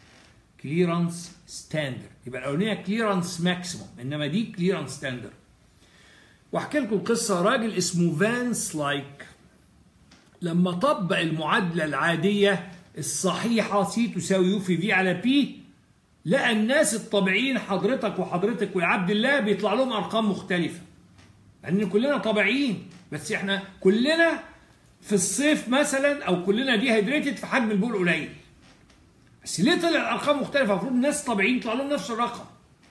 كليرنس ستاندرد يبقى الاولانيه كليرنس ماكسيموم انما دي كليرنس ستاندرد واحكي لكم قصه راجل اسمه فانس لايك لما طبق المعادله العاديه الصحيحه سي تساوي يو في في على بي لقى الناس الطبيعيين حضرتك وحضرتك ويا عبد الله بيطلع لهم ارقام مختلفه لان كلنا طبيعيين بس احنا كلنا في الصيف مثلا او كلنا دي هيدريتد في حجم البول قليل بس ليه طلع الارقام مختلفه المفروض الناس طبيعيين يطلع لهم نفس الرقم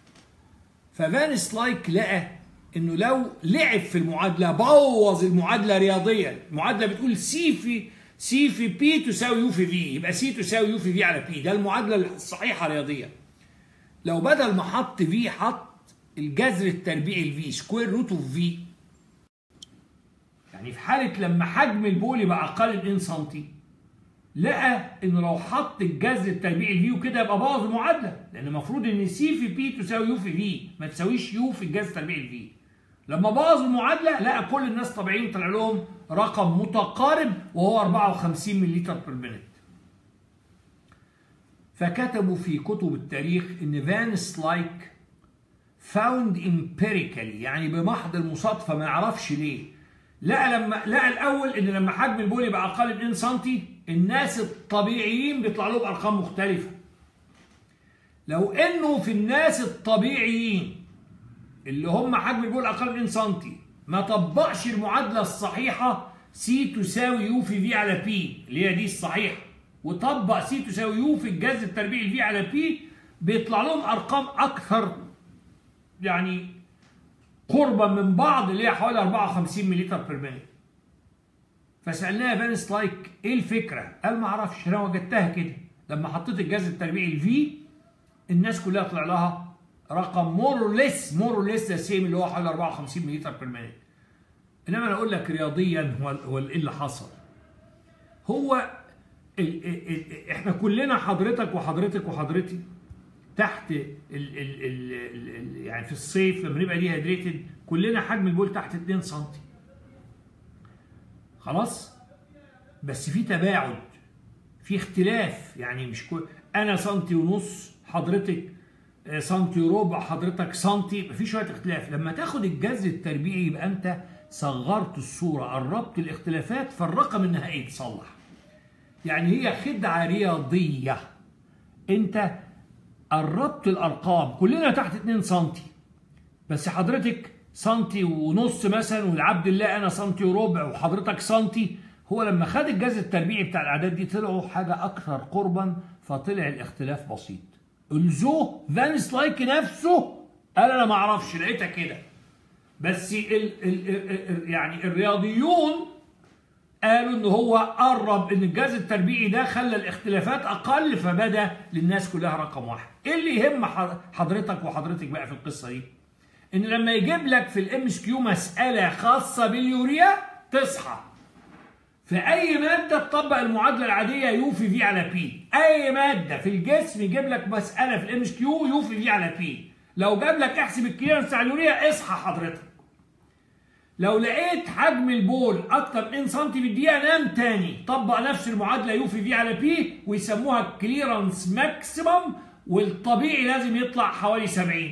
ففانس لايك لقى انه لو لعب في المعادله بوظ المعادله رياضيا المعادله بتقول سي في سي في بي تساوي يو في في يبقى سي تساوي يو في في على بي ده المعادله الصحيحه رياضيا لو بدل ما حط في حط الجذر التربيعي الفي سكوير روت اوف في يعني في حاله لما حجم البول يبقى اقل من 2 سم لقى ان لو حط الجذر التربيعي الفي وكده يبقى بوظ المعادله لان المفروض ان سي في بي تساوي يو في في ما تساويش يو في الجذر التربيعي الفي لما بوظ المعادله لقى كل الناس طبيعيين طلع لهم رقم متقارب وهو 54 ملي بير مينيت فكتبوا في كتب التاريخ ان فانس لايك فاوند امبيريكالي يعني بمحض المصادفه ما يعرفش ليه لقى لما لقى الاول ان لما حجم البول يبقى اقل من 2 سم الناس الطبيعيين بيطلع لهم ارقام مختلفه لو انه في الناس الطبيعيين اللي هم حجم البول اقل من 2 سم ما طبقش المعادله الصحيحه سي تساوي يو في في على بي اللي هي دي الصحيحه وطبق سي تساوي يو في الجذر التربيعي في على بي بيطلع لهم ارقام اكثر يعني قربا من بعض اللي هي حوالي 54 ملي بير مينيت فسالناها فانس لايك ايه الفكره؟ قال ما اعرفش انا وجدتها كده لما حطيت الجذر التربيعي الفي الناس كلها طلع لها رقم مور ليس مور ليس ذا سيم اللي هو حوالي 54 ملي بير مينيت انما انا اقول لك رياضيا هو هو ايه اللي حصل؟ هو ال ال احنا كلنا حضرتك وحضرتك وحضرتي تحت ال ال ال ال يعني في الصيف لما نبقى دي هيدريتد كلنا حجم البول تحت 2 سم خلاص بس في تباعد في اختلاف يعني مش كل انا سنتي ونص حضرتك سنتي وربع حضرتك سنتي في شويه اختلاف لما تاخد الجذر التربيعي يبقى انت صغرت الصوره قربت الاختلافات فالرقم النهائي يتصلح يعني هي خدعه رياضيه انت قربت الارقام كلنا تحت 2 سم بس حضرتك سنتي ونص مثلا والعبد الله انا سنتي وربع وحضرتك سنتي هو لما خد الجذر التربيعي بتاع الاعداد دي طلعوا حاجه اكثر قربا فطلع الاختلاف بسيط الزو فانس لايك نفسه قال انا ما اعرفش لقيتها كده بس ال ال ال يعني الرياضيون قالوا ان هو قرب ان الجهاز التربيعي ده خلى الاختلافات اقل فبدا للناس كلها رقم واحد ايه اللي يهم حضرتك وحضرتك بقى في القصه دي ان لما يجيب لك في الام اس كيو مساله خاصه باليوريا تصحى في اي ماده تطبق المعادله العاديه يو في في على بي اي ماده في الجسم يجيب لك مساله في الام اس كيو يو في في على بي لو جاب لك احسب الكليرنس على اليوريا اصحى حضرتك لو لقيت حجم البول اكتر من سم في الدقيقه نام تاني طبق نفس المعادله يو في في على بي ويسموها كليرنس ماكسيمم والطبيعي لازم يطلع حوالي 70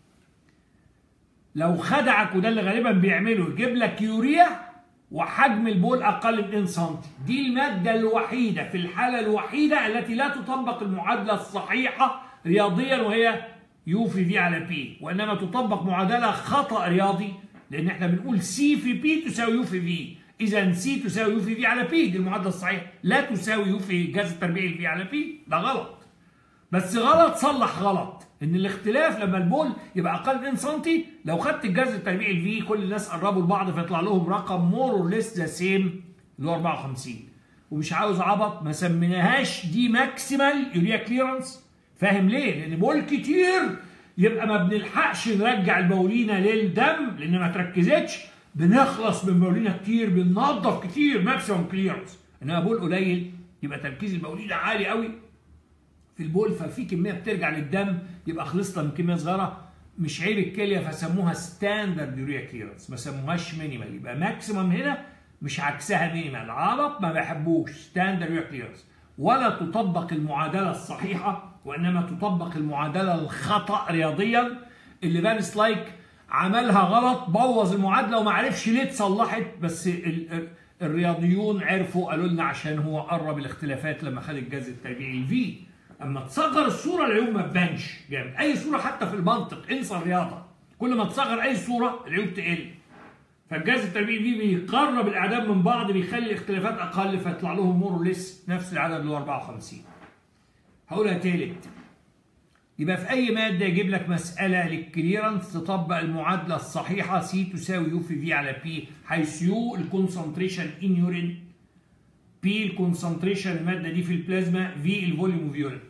لو خدعك وده اللي غالبا بيعمله يجيب لك يوريا وحجم البول اقل من 2 سم دي الماده الوحيده في الحاله الوحيده التي لا تطبق المعادله الصحيحه رياضيا وهي يو في في على بي وانما تطبق معادله خطا رياضي لان احنا بنقول سي في بي تساوي يو في في اذا سي تساوي يو في في على بي دي المعادله الصحيحه لا تساوي يو في جذر التربيعي في على بي ده غلط بس غلط صلح غلط ان الاختلاف لما البول يبقى اقل من سم لو خدت الجذر التربيعي الفي كل الناس قربوا لبعض فيطلع لهم رقم مور اور ليس ذا سيم اللي هو 54 ومش عاوز عبط ما سميناهاش دي ماكسيمال يوريا كليرنس فاهم ليه؟ لان بول كتير يبقى ما بنلحقش نرجع البولينا للدم لان ما تركزتش بنخلص من بولينا كتير بننظف كتير ماكسيمم كليرنس انما بول قليل يبقى تركيز البولينا عالي قوي في البول ففي كميه بترجع للدم يبقى خلصنا من كميه صغيره مش عيب الكليه فسموها ستاندرد يوريا كليرنس ما سموهاش مينيمال يبقى ماكسيمم هنا مش عكسها مينيمال عرب ما بيحبوش ستاندرد يوريا كليرنس ولا تطبق المعادله الصحيحه وانما تطبق المعادله الخطا رياضيا اللي فان سلايك عملها غلط بوظ المعادله وما عرفش ليه اتصلحت بس ال الرياضيون عرفوا قالوا لنا عشان هو قرب الاختلافات لما خد الجذر التربيعي الفي اما تصغر الصوره العيوب ما تبانش جامد اي صوره حتى في المنطق انسى الرياضه كل ما تصغر اي صوره العيوب تقل فالجهاز التربيعي دي بيقرب الاعداد من بعض بيخلي الاختلافات اقل فيطلع لهم مور ليس نفس العدد اللي هو 54 هقولها تالت يبقى في اي ماده يجيب لك مساله للكليرنس تطبق المعادله الصحيحه سي تساوي يو في في على بي حيث يو الكونسنتريشن ان يورين بي الكونسنتريشن الماده دي في البلازما في الفوليوم اوف يورين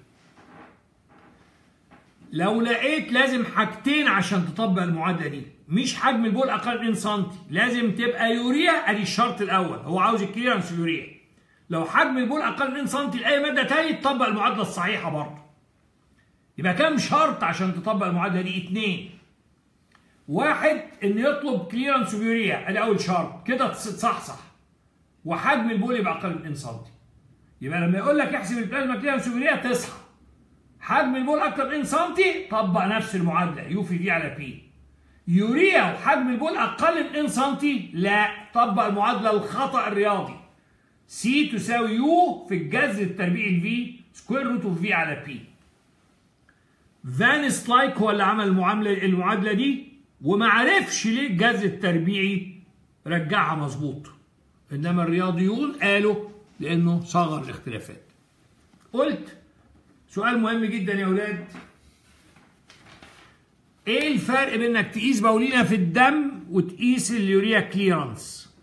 لو لقيت لازم حاجتين عشان تطبق المعادله دي مش حجم البول اقل من سم لازم تبقى يوريا ادي الشرط الاول هو عاوز الكليرنس يوريا لو حجم البول اقل من سم لاي ماده تاني تطبق المعادله الصحيحه برضه يبقى كام شرط عشان تطبق المعادله دي اتنين واحد ان يطلب كليرنس يوريا ادي اول شرط كده تصحصح وحجم البول يبقى اقل من سم يبقى لما يقول لك احسب البلازما كليرنس يوريا تصحى حجم البول اكتر من سم طبق نفس المعادله يو في في على بي يوريا وحجم البول اقل من سم لا طبق المعادله الخطا الرياضي سي تساوي يو في الجذر التربيعي الفي سكوير روت اوف في على بي فان سلايك هو اللي عمل المعامله المعادله دي وما عرفش ليه الجذر التربيعي رجعها مظبوط انما الرياضيون قالوا لانه صغر الاختلافات قلت سؤال مهم جدا يا اولاد ايه الفرق بين انك تقيس بولينا في الدم وتقيس اليوريا كليرنس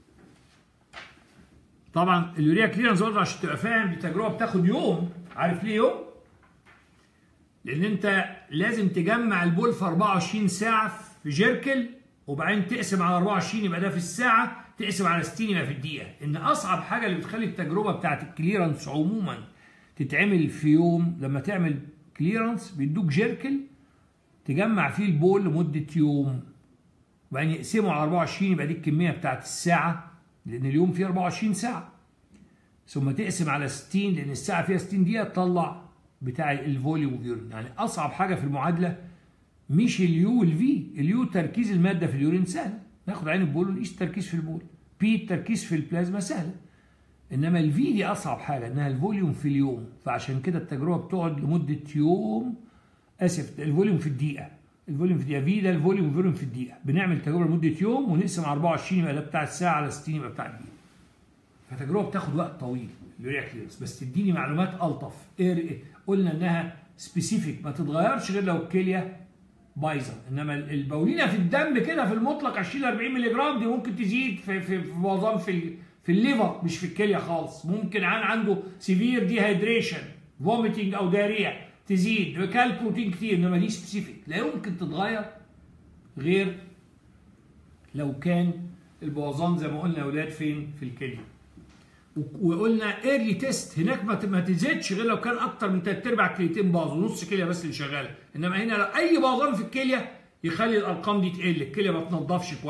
طبعا اليوريا كليرنس برضه عشان تبقى فاهم دي تجربه بتاخد يوم عارف ليه يوم لان انت لازم تجمع البول في 24 ساعه في جيركل وبعدين تقسم على 24 يبقى ده في الساعه تقسم على 60 يبقى في الدقيقه ان اصعب حاجه اللي بتخلي التجربه بتاعت الكليرنس عموما تتعمل في يوم لما تعمل كليرنس بيدوك جيركل تجمع فيه البول لمده يوم وبعدين يقسموا على 24 يبقى دي الكميه بتاعت الساعه لان اليوم فيه 24 ساعه ثم تقسم على 60 لان الساعه فيها 60 دقيقه تطلع بتاع الفوليوم اوف يورين يعني اصعب حاجه في المعادله مش اليو والفي اليو تركيز الماده في اليورين سهل ناخد عين البول ونقيس التركيز في البول بي التركيز في البلازما سهل انما الفي دي اصعب حاجه انها الفوليوم في اليوم فعشان كده التجربه بتقعد لمده يوم اسف الفوليوم في الدقيقه الفوليوم في الدقيقه في ده الفوليوم فوليوم في الدقيقه بنعمل تجربه لمده يوم ونقسم على 24 يبقى ده بتاع الساعه على 60 يبقى بتاع الدقيقه فتجربه بتاخد وقت طويل اليوريا كليرنس بس تديني معلومات الطف إيه قلنا انها سبيسيفيك ما تتغيرش غير لو الكليه بايظه انما البولينه في الدم كده في المطلق 20 40 مللي جرام دي ممكن تزيد في في في معظم في في الليفر مش في الكليه خالص ممكن عن عنده سيفير دي هيدريشن فوميتنج او داريا تزيد كال بروتين كتير انما دي سبيسيفيك لا يمكن تتغير غير لو كان البوظان زي ما قلنا يا اولاد فين في الكليه وقلنا ايرلي تيست هناك ما تزيدش غير لو كان اكتر من ثلاث ارباع كليتين باظوا نص كليه بس اللي شغاله انما هنا لو اي بوظان في الكليه يخلي الارقام دي تقل الكليه ما تنضفش كويس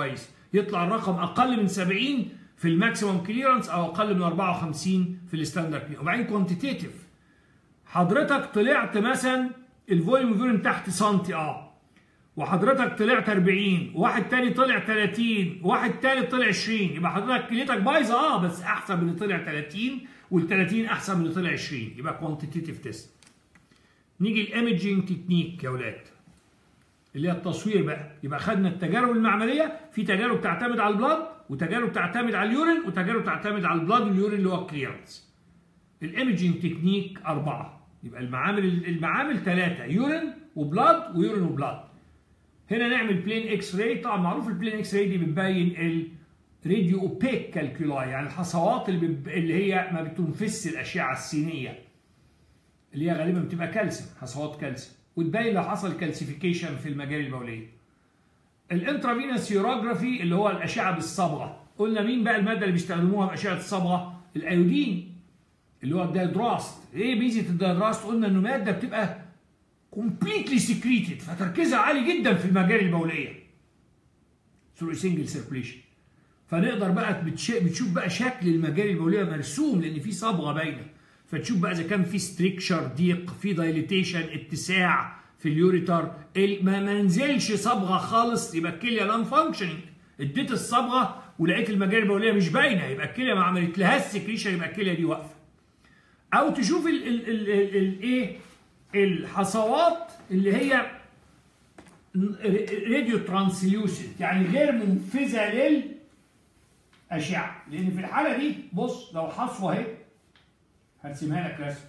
يطلع الرقم اقل من 70 في الماكسيموم كليرنس او اقل من 54 في الستاندرد وبعدين كوانتيتيف حضرتك طلعت مثلا الفوليوم فيورين تحت سنتي اه وحضرتك طلعت 40 واحد تاني طلع 30 واحد تالت طلع 20 يبقى حضرتك كليتك بايظه اه بس احسن من اللي طلع 30 وال 30 احسن من اللي طلع 20 يبقى كوانتيتيف تيست نيجي الايمجنج تكنيك يا اولاد اللي هي التصوير بقى يبقى خدنا التجارب المعمليه في تجارب تعتمد على البلاد وتجارب تعتمد على اليورين وتجارب تعتمد على البلاد واليورين اللي هو الكليرنس الايمجنج تكنيك اربعه يبقى المعامل المعامل ثلاثه يورين وبلاد ويورين وبلاد هنا نعمل بلين اكس راي طبعا معروف البلين اكس راي دي بتبين الراديو اوبيك كالكولاي يعني الحصوات اللي, بب... اللي هي ما بتنفس الاشعه السينيه اللي هي غالبا بتبقى كالسيوم حصوات كالسيوم وتبين لو حصل كالسيفيكيشن في المجال البوليه الانترافينوس يوروجرافي اللي هو الاشعه بالصبغه قلنا مين بقى الماده اللي بيستخدموها في اشعه الصبغه الايودين اللي هو الدايدراست ايه ميزه الدايدراست قلنا انه ماده بتبقى كومبليتلي سكريتد فتركيزها عالي جدا في المجال البوليه ثرو سنجل سيركوليشن فنقدر بقى بتشوف بقى شكل المجال البوليه مرسوم لان في صبغه باينه فتشوف بقى اذا كان في ستريكشر ضيق في دايليتيشن اتساع في اليوريتر ما منزلش صبغه خالص يبقى الكليه نون فانكشننج اديت الصبغه ولقيت المجال البوليه مش باينه يبقى الكليه ما عملت لهاش سكريشن يبقى الكليه دي واقفه او تشوف الايه الحصوات اللي هي راديو ترانسليوسنت يعني غير منفذه للاشعه لان في الحاله دي بص لو حصوه اهي هرسمها لك رسم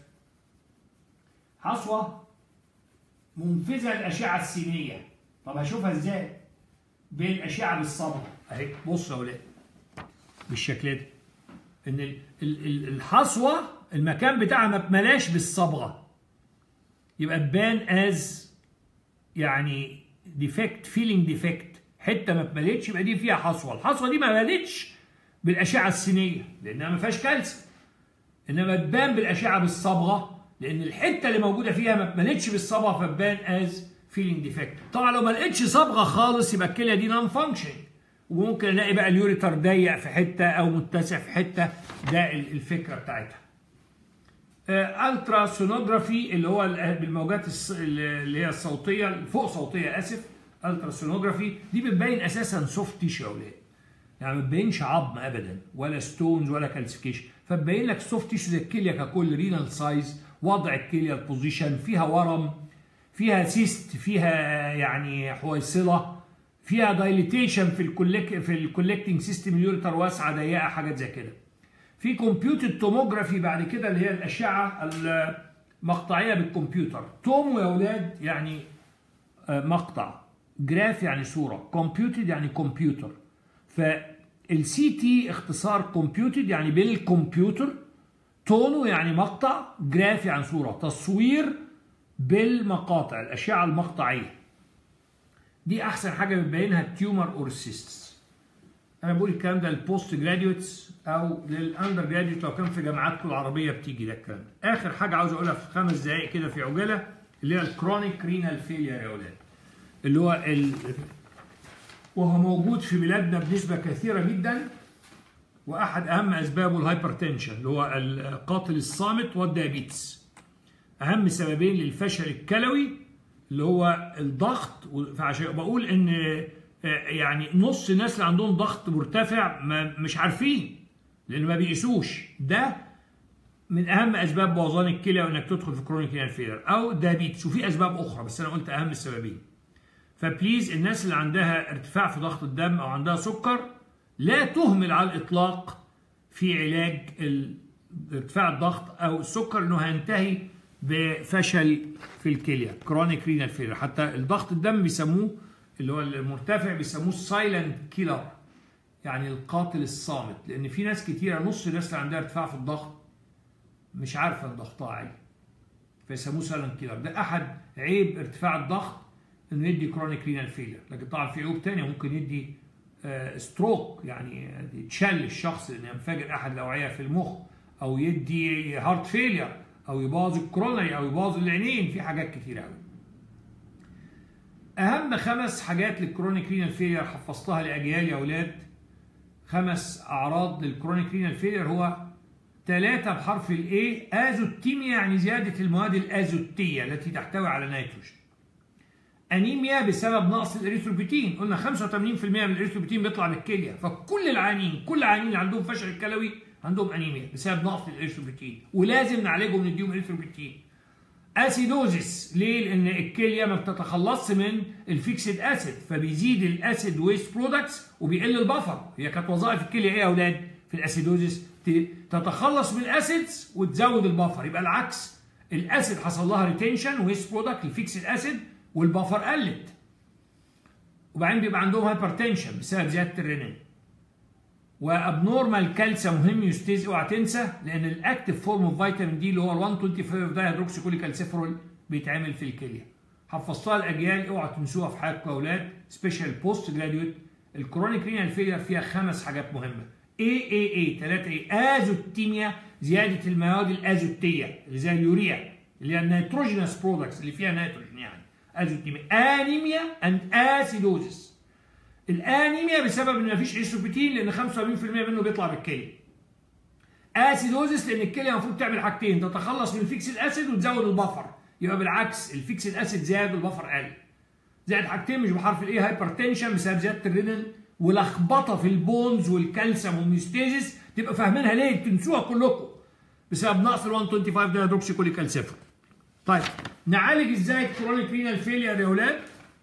حصوه منفذه للاشعه السينيه طب هشوفها ازاي بالاشعه بالصبغه اهي بص يا ولاد بالشكل ده ان الحصوه المكان بتاعها ما اتملاش بالصبغه يبقى تبان از يعني ديفكت فيلينج ديفكت حته ما اتملتش يبقى دي فيها حصوه الحصوه دي ما بانتش بالاشعه السينيه لانها ما فيهاش كالسيوم انما تبان بالاشعه بالصبغه لان الحته اللي موجوده فيها ما اتملتش بالصبغه فتبان از فيلينج ديفكت طبعا لو ما لقيتش صبغه خالص يبقى الكليه دي نون فانكشن وممكن الاقي بقى اليوريتر ضيق في حته او متسع في حته ده الفكره بتاعتها الترا سونوجرافي اللي هو بالموجات اللي هي الصوتيه فوق صوتيه اسف الترا سونوجرافي دي بتبين اساسا سوفت تيشو يا اولاد يعني ما بتبينش عظم ابدا ولا ستونز ولا كالسيفيكيشن فتبين لك سوفت تيشو زي الكليه ككل رينال سايز وضع الكليه البوزيشن فيها ورم فيها سيست فيها يعني حويصله فيها دايليتيشن في الكوليك في الكولكتنج سيستم اليوريتر واسعه ضيقه حاجات زي كده في كمبيوتر توموجرافي بعد كده اللي هي الاشعه المقطعيه بالكمبيوتر تومو يا اولاد يعني مقطع جراف يعني صوره كمبيوتد يعني كمبيوتر فالسي تي اختصار كمبيوتد يعني بالكمبيوتر تونو يعني مقطع جراف يعني صوره تصوير بالمقاطع الاشعه المقطعيه دي احسن حاجه بتبينها التيومر اور السيستس انا بقول الكلام ده للبوست جراديويتس او للاندر جراديويت لو كان في جامعاتكم العربيه بتيجي ده الكلام اخر حاجه عاوز اقولها في خمس دقائق كده في عجاله اللي هي الكرونيك رينال فيلير يا اولاد اللي هو ال... وهو موجود في بلادنا بنسبه كثيره جدا واحد اهم اسبابه الهايبرتنشن اللي هو القاتل الصامت والديابيتس اهم سببين للفشل الكلوي اللي هو الضغط فعشان بقول ان يعني نص الناس اللي عندهم ضغط مرتفع ما مش عارفين لان ما بيقيسوش ده من اهم اسباب بوظان الكلى وانك تدخل في كرونيك رينال فيلر او دايابيتس وفي اسباب اخرى بس انا قلت اهم السببين فبليز الناس اللي عندها ارتفاع في ضغط الدم او عندها سكر لا تهمل على الاطلاق في علاج ارتفاع الضغط او السكر انه هينتهي بفشل في الكليه كرونيك رينال فيلر حتى الضغط الدم بيسموه اللي هو المرتفع بيسموه السايلنت كيلر يعني القاتل الصامت لان في ناس كتيره نص الناس اللي عندها ارتفاع في الضغط مش عارفه ان ضغطها عالي فيسموه سايلنت كيلر ده احد عيب ارتفاع الضغط انه يدي كرونيك رينال فيلر لكن طبعا في عيوب تانية ممكن يدي ستروك يعني يتشل الشخص لان ينفجر احد الاوعيه في المخ او يدي هارت فيلير او يبوظ الكرونري او يبوظ العينين في حاجات كتير قوي اهم خمس حاجات للكرونيك رينال فيلير حفظتها لاجيال يا اولاد خمس اعراض للكرونيك رينال فيلير هو ثلاثة بحرف الاي ازوتيميا يعني زيادة المواد الازوتية التي تحتوي على نيتروجين انيميا بسبب نقص الاريثروبيتين قلنا 85% من الاريثروبيتين بيطلع من الكليه فكل العيانين كل العيانين اللي عندهم فشل الكلوي عندهم انيميا بسبب نقص الاريثروبيتين ولازم نعالجهم نديهم اريثروبيتين اسيدوزيس ليه؟ لان الكليه ما بتتخلصش من الفيكسد اسيد فبيزيد الاسيد ويست برودكتس وبيقل البفر هي كانت وظائف الكليه ايه يا اولاد في الاسيدوزيس تتخلص من الاسيدز وتزود البفر يبقى العكس الاسيد حصل لها ريتنشن ويست برودكت الفيكسد اسيد والبفر قلت وبعدين بيبقى عندهم هايبرتنشن بسبب زياده الرنين وابنورمال كالسيوم مهم يستيز اوعى تنسى لان الاكتف فورم اوف فيتامين دي اللي هو ال 125 دايهيدروكسي كالسيفرول بيتعمل في الكليه حفظتها الاجيال اوعى تنسوها في حياتكم يا اولاد سبيشال بوست جراديويت الكرونيك رينال فيلير فيها خمس حاجات مهمه اي اي اي 3 اي ازوتيميا زياده المواد الازوتيه اللي زي اليوريا اللي هي النيتروجينس برودكتس اللي فيها نيتروجين يعني ازوتيميا انيميا اند اسيدوزيس الانيميا بسبب ان مفيش ايستروبيتين لان 75% منه بيطلع بالكليه اسيدوزيس لان الكليه المفروض تعمل حاجتين تتخلص من الفيكس الاسيد وتزود البفر يبقى بالعكس الفيكس الاسيد زاد والبفر قل زائد حاجتين مش بحرف الاي هايبرتنشن بسبب زياده الرينين ولخبطه في البونز والكالسيوم والميستيزيس تبقى فاهمينها ليه تنسوها كلكم بسبب نقص ال 125 دايهيدروكسي كالسيفر طيب نعالج ازاي الكرونيك رينال فيلير يا اولاد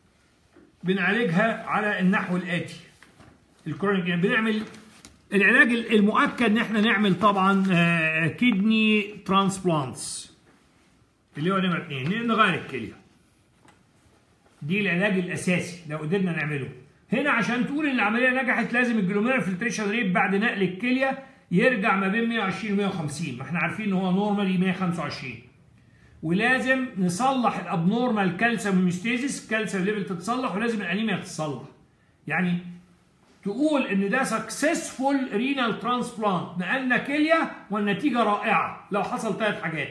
بنعالجها على النحو الاتي الكرونيك يعني بنعمل العلاج المؤكد ان احنا نعمل طبعا كدني ترانسبلانتس اللي هو نمره اثنين نغير الكليه دي العلاج الاساسي لو قدرنا نعمله هنا عشان تقول ان العمليه نجحت لازم الجلوميرال فلتريشن ريت بعد نقل الكليه يرجع ما بين 120 و 150 ما احنا عارفين ان هو نورمالي 125 ولازم نصلح الابنورمال كالسيوم هيموستاسيس كالسيوم ليفل تتصلح ولازم الانيميا تتصلح يعني تقول ان ده سكسسفول رينال ترانسبلانت نقلنا كليه والنتيجه رائعه لو حصل ثلاث حاجات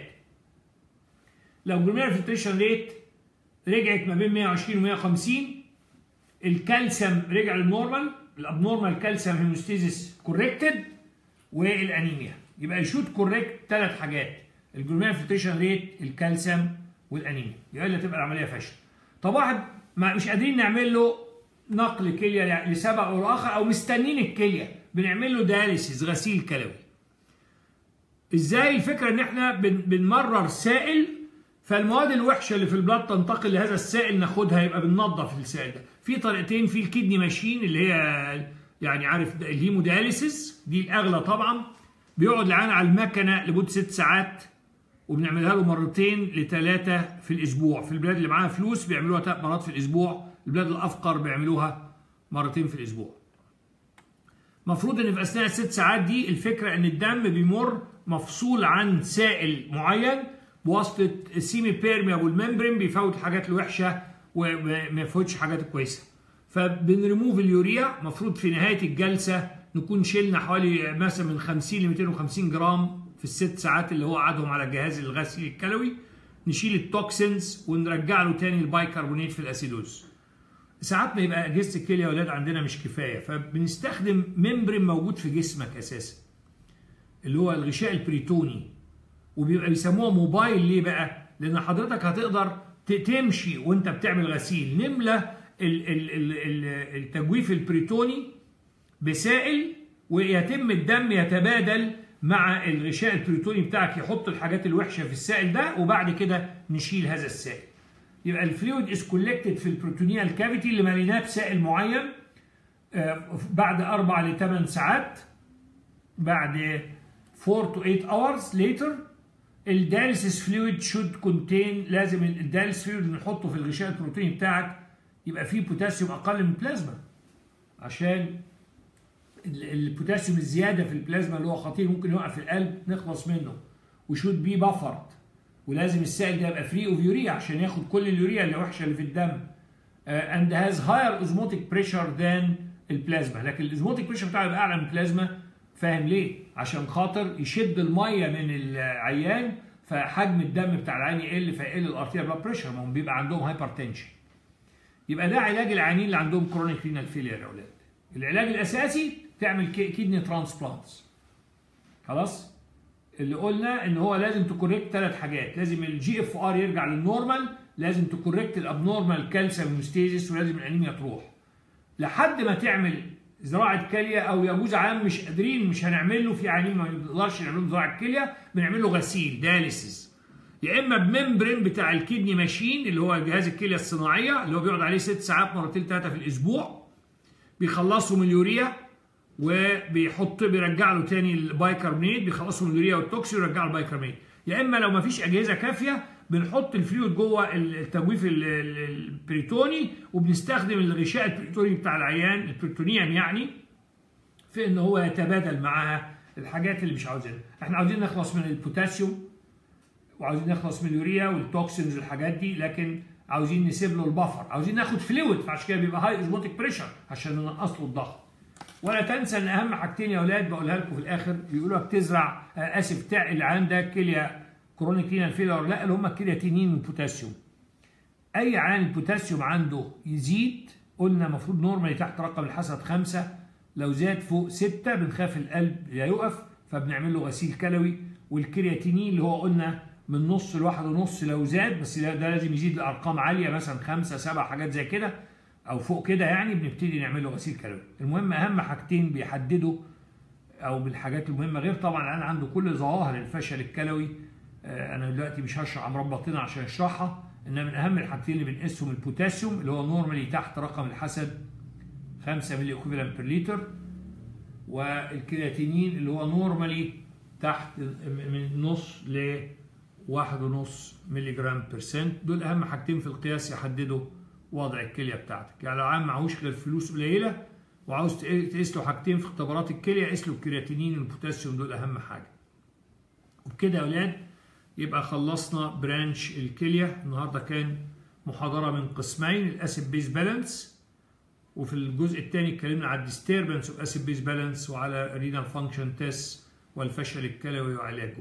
لو جلوميرال فلتريشن ريت رجعت ما بين 120 و 150 الكالسيوم رجع للنورمال الابنورمال كالسيوم هيموستاسيس كوركتد والانيميا يبقى يشوت كوركت ثلاث حاجات الجلوميرال فلتريشن ريت الكالسيوم والانيميا يبقى اللي تبقى العمليه فاشله طب واحد ما مش قادرين نعمل له نقل كليه لسبب او لاخر او مستنين الكليه بنعمل له دياليسيس غسيل كلوي ازاي الفكره ان احنا بن بنمرر سائل فالمواد الوحشه اللي في البلاد تنتقل لهذا السائل ناخدها يبقى بننظف السائل ده في طريقتين في الكدني ماشين اللي هي يعني عارف الهيمودياليسيس دي الاغلى طبعا بيقعد العيان على المكنه لمده ست ساعات وبنعملها له مرتين لثلاثه في الاسبوع في البلاد اللي معاها فلوس بيعملوها ثلاث مرات في الاسبوع البلاد الافقر بيعملوها مرتين في الاسبوع مفروض ان في اثناء الست ساعات دي الفكره ان الدم بيمر مفصول عن سائل معين بواسطه السيمي بيرميابل ممبرين بيفوت الحاجات الوحشه وما يفوتش حاجات كويسه فبنريموف اليوريا مفروض في نهايه الجلسه نكون شلنا حوالي مثلا من 50 ل 250 جرام في الست ساعات اللي هو قعدهم على الجهاز الغسيل الكلوي نشيل التوكسينز ونرجع له تاني البايكربونات في الاسيدوز ساعات ما يبقى اجهزه الكليه يا اولاد عندنا مش كفايه فبنستخدم ممبرين موجود في جسمك اساسا اللي هو الغشاء البريتوني وبيبقى بيسموها موبايل ليه بقى؟ لان حضرتك هتقدر تمشي وانت بتعمل غسيل نملى التجويف البريتوني بسائل ويتم الدم يتبادل مع الغشاء البريتوني بتاعك يحط الحاجات الوحشه في السائل ده وبعد كده نشيل هذا السائل. يبقى الفلويد از كولكتد في البروتونيال كافيتي اللي مليناه بسائل معين بعد اربع لثمان ساعات بعد 4 to 8 hours later الدالسيس فلويد شود كونتين لازم الدالس فلويد اللي نحطه في الغشاء البروتيني بتاعك يبقى فيه بوتاسيوم اقل من البلازما عشان البوتاسيوم الزياده في البلازما اللي هو خطير ممكن يوقف في القلب نخلص منه وشود بي بافرد ولازم السائل ده يبقى فري اوف يوريا عشان ياخد كل اليوريا اللي وحشه اللي في الدم اند هاز هاير اوزموتيك بريشر ذان البلازما لكن الاوزموتيك بريشر بتاعه يبقى اعلى من البلازما فاهم ليه؟ عشان خاطر يشد الميه من العيان فحجم الدم بتاع العيان يقل فيقل الارتيريال بلاد بريشر ما هم بيبقى عندهم هايبر تنشن يبقى ده علاج العيانين اللي عندهم كرونيك رينال فيلير يا اولاد العلاج الاساسي تعمل كيدني ترانسبلانتس خلاص اللي قلنا ان هو لازم تكوريكت ثلاث حاجات لازم الجي اف ار يرجع للنورمال لازم تكوريكت الابنورمال كالسيوم ستيزيس ولازم الانيميا تروح لحد ما تعمل زراعه كليه او يجوز عام مش قادرين مش هنعمل له في عيانين ما نقدرش نعمل لهم زراعه كليه بنعمل له غسيل دياليسيس يا اما بممبرين بتاع الكدني ماشين اللي هو جهاز الكليه الصناعيه اللي هو بيقعد عليه ست ساعات مرتين ثلاثه في الاسبوع بيخلصوا من اليوريا وبيحط بيرجع له تاني البايكربونات بيخلصوا من اليوريا والتوكسي ويرجع له البايكربونات يا اما لو ما فيش اجهزه كافيه بنحط الفلويد جوه التجويف البريتوني وبنستخدم الغشاء البريتوني بتاع العيان البريتونيوم يعني في ان هو يتبادل معاها الحاجات اللي مش عاوزينها احنا عاوزين نخلص من البوتاسيوم وعاوزين نخلص من اليوريا والتوكسينز والحاجات دي لكن عاوزين نسيب له البفر عاوزين ناخد فلويد فعشان كده بيبقى هاي اوزموتيك بريشر عشان ننقص له الضغط ولا تنسى ان اهم حاجتين يا اولاد بقولها لكم في الاخر بيقولوا بتزرع آه اسف بتاع اللي عندك كليه كرونيك رينال فيلر لا اللي هم الكرياتينين والبوتاسيوم اي عيان البوتاسيوم عنده يزيد قلنا المفروض نورمالي تحت رقم الحسد خمسة لو زاد فوق ستة بنخاف القلب لا يقف فبنعمل له غسيل كلوي والكرياتينين اللي هو قلنا من نص لواحد ونص لو زاد بس ده لازم يزيد لارقام عاليه مثلا خمسه سبعه حاجات زي كده او فوق كده يعني بنبتدي نعمل له غسيل كلوي المهم اهم حاجتين بيحددوا او من الحاجات المهمه غير طبعا انا عنده كل ظواهر الفشل الكلوي انا دلوقتي مش هشرح امراض باطنه عشان اشرحها انما من اهم الحاجتين اللي بنقيسهم البوتاسيوم اللي هو نورمالي تحت رقم الحسد 5 ملي اكوفيلنت بير لتر والكرياتينين اللي هو نورمالي تحت من نص ل واحد ونص ملي جرام برسنت دول اهم حاجتين في القياس يحددوا وضع الكليه بتاعتك يعني لو عام معهوش غير فلوس قليله وعاوز تقيس له حاجتين في اختبارات الكليه قيس له الكرياتينين والبوتاسيوم دول اهم حاجه وبكده يا اولاد يبقى خلصنا برانش الكليه النهارده كان محاضره من قسمين الاسيد بيز بالانس وفي الجزء الثاني اتكلمنا على الديستربنس اوف اسيد بيز بالانس وعلى رينال فانكشن تيست والفشل الكلوي وعلاجه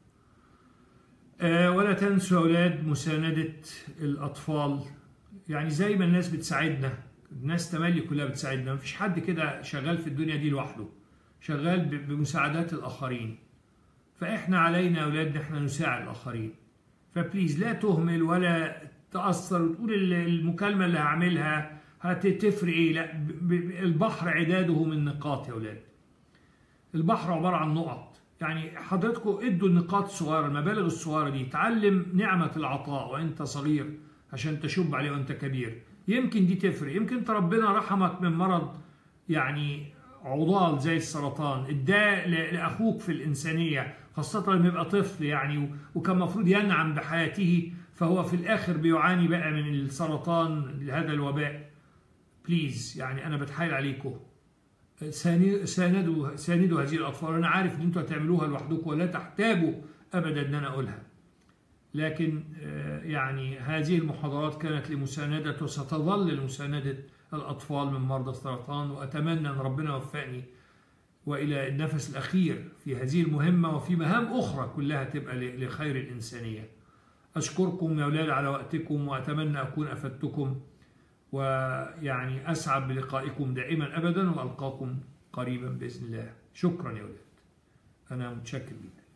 أه ولا تنسوا يا اولاد مسانده الاطفال يعني زي ما الناس بتساعدنا الناس تملي كلها بتساعدنا مفيش حد كده شغال في الدنيا دي لوحده شغال بمساعدات الاخرين فاحنا علينا يا اولاد ان احنا نساعد الاخرين فبليز لا تهمل ولا تاثر وتقول المكالمه اللي هعملها هتفرق ايه لا البحر عداده من نقاط يا اولاد البحر عباره عن نقط يعني حضراتكم ادوا النقاط الصغيره المبالغ الصغيره دي تعلم نعمه العطاء وانت صغير عشان تشب عليه وانت كبير يمكن دي تفرق يمكن انت ربنا رحمك من مرض يعني عضال زي السرطان اداه لاخوك في الانسانيه خاصه لما يبقى طفل يعني وكان المفروض ينعم بحياته فهو في الاخر بيعاني بقى من السرطان هذا الوباء بليز يعني انا بتحايل عليكم ساندوا ساندوا هذه الاطفال انا عارف ان انتوا هتعملوها لوحدكم ولا تحتاجوا ابدا ان انا اقولها لكن يعني هذه المحاضرات كانت لمساندة وستظل لمساندة الأطفال من مرضى السرطان وأتمنى أن ربنا يوفقني وإلى النفس الأخير في هذه المهمة وفي مهام أخرى كلها تبقى لخير الإنسانية أشكركم يا أولاد على وقتكم وأتمنى أكون أفدتكم ويعني أسعد بلقائكم دائما أبدا وألقاكم قريبا بإذن الله شكرا يا أولاد أنا متشكر جدا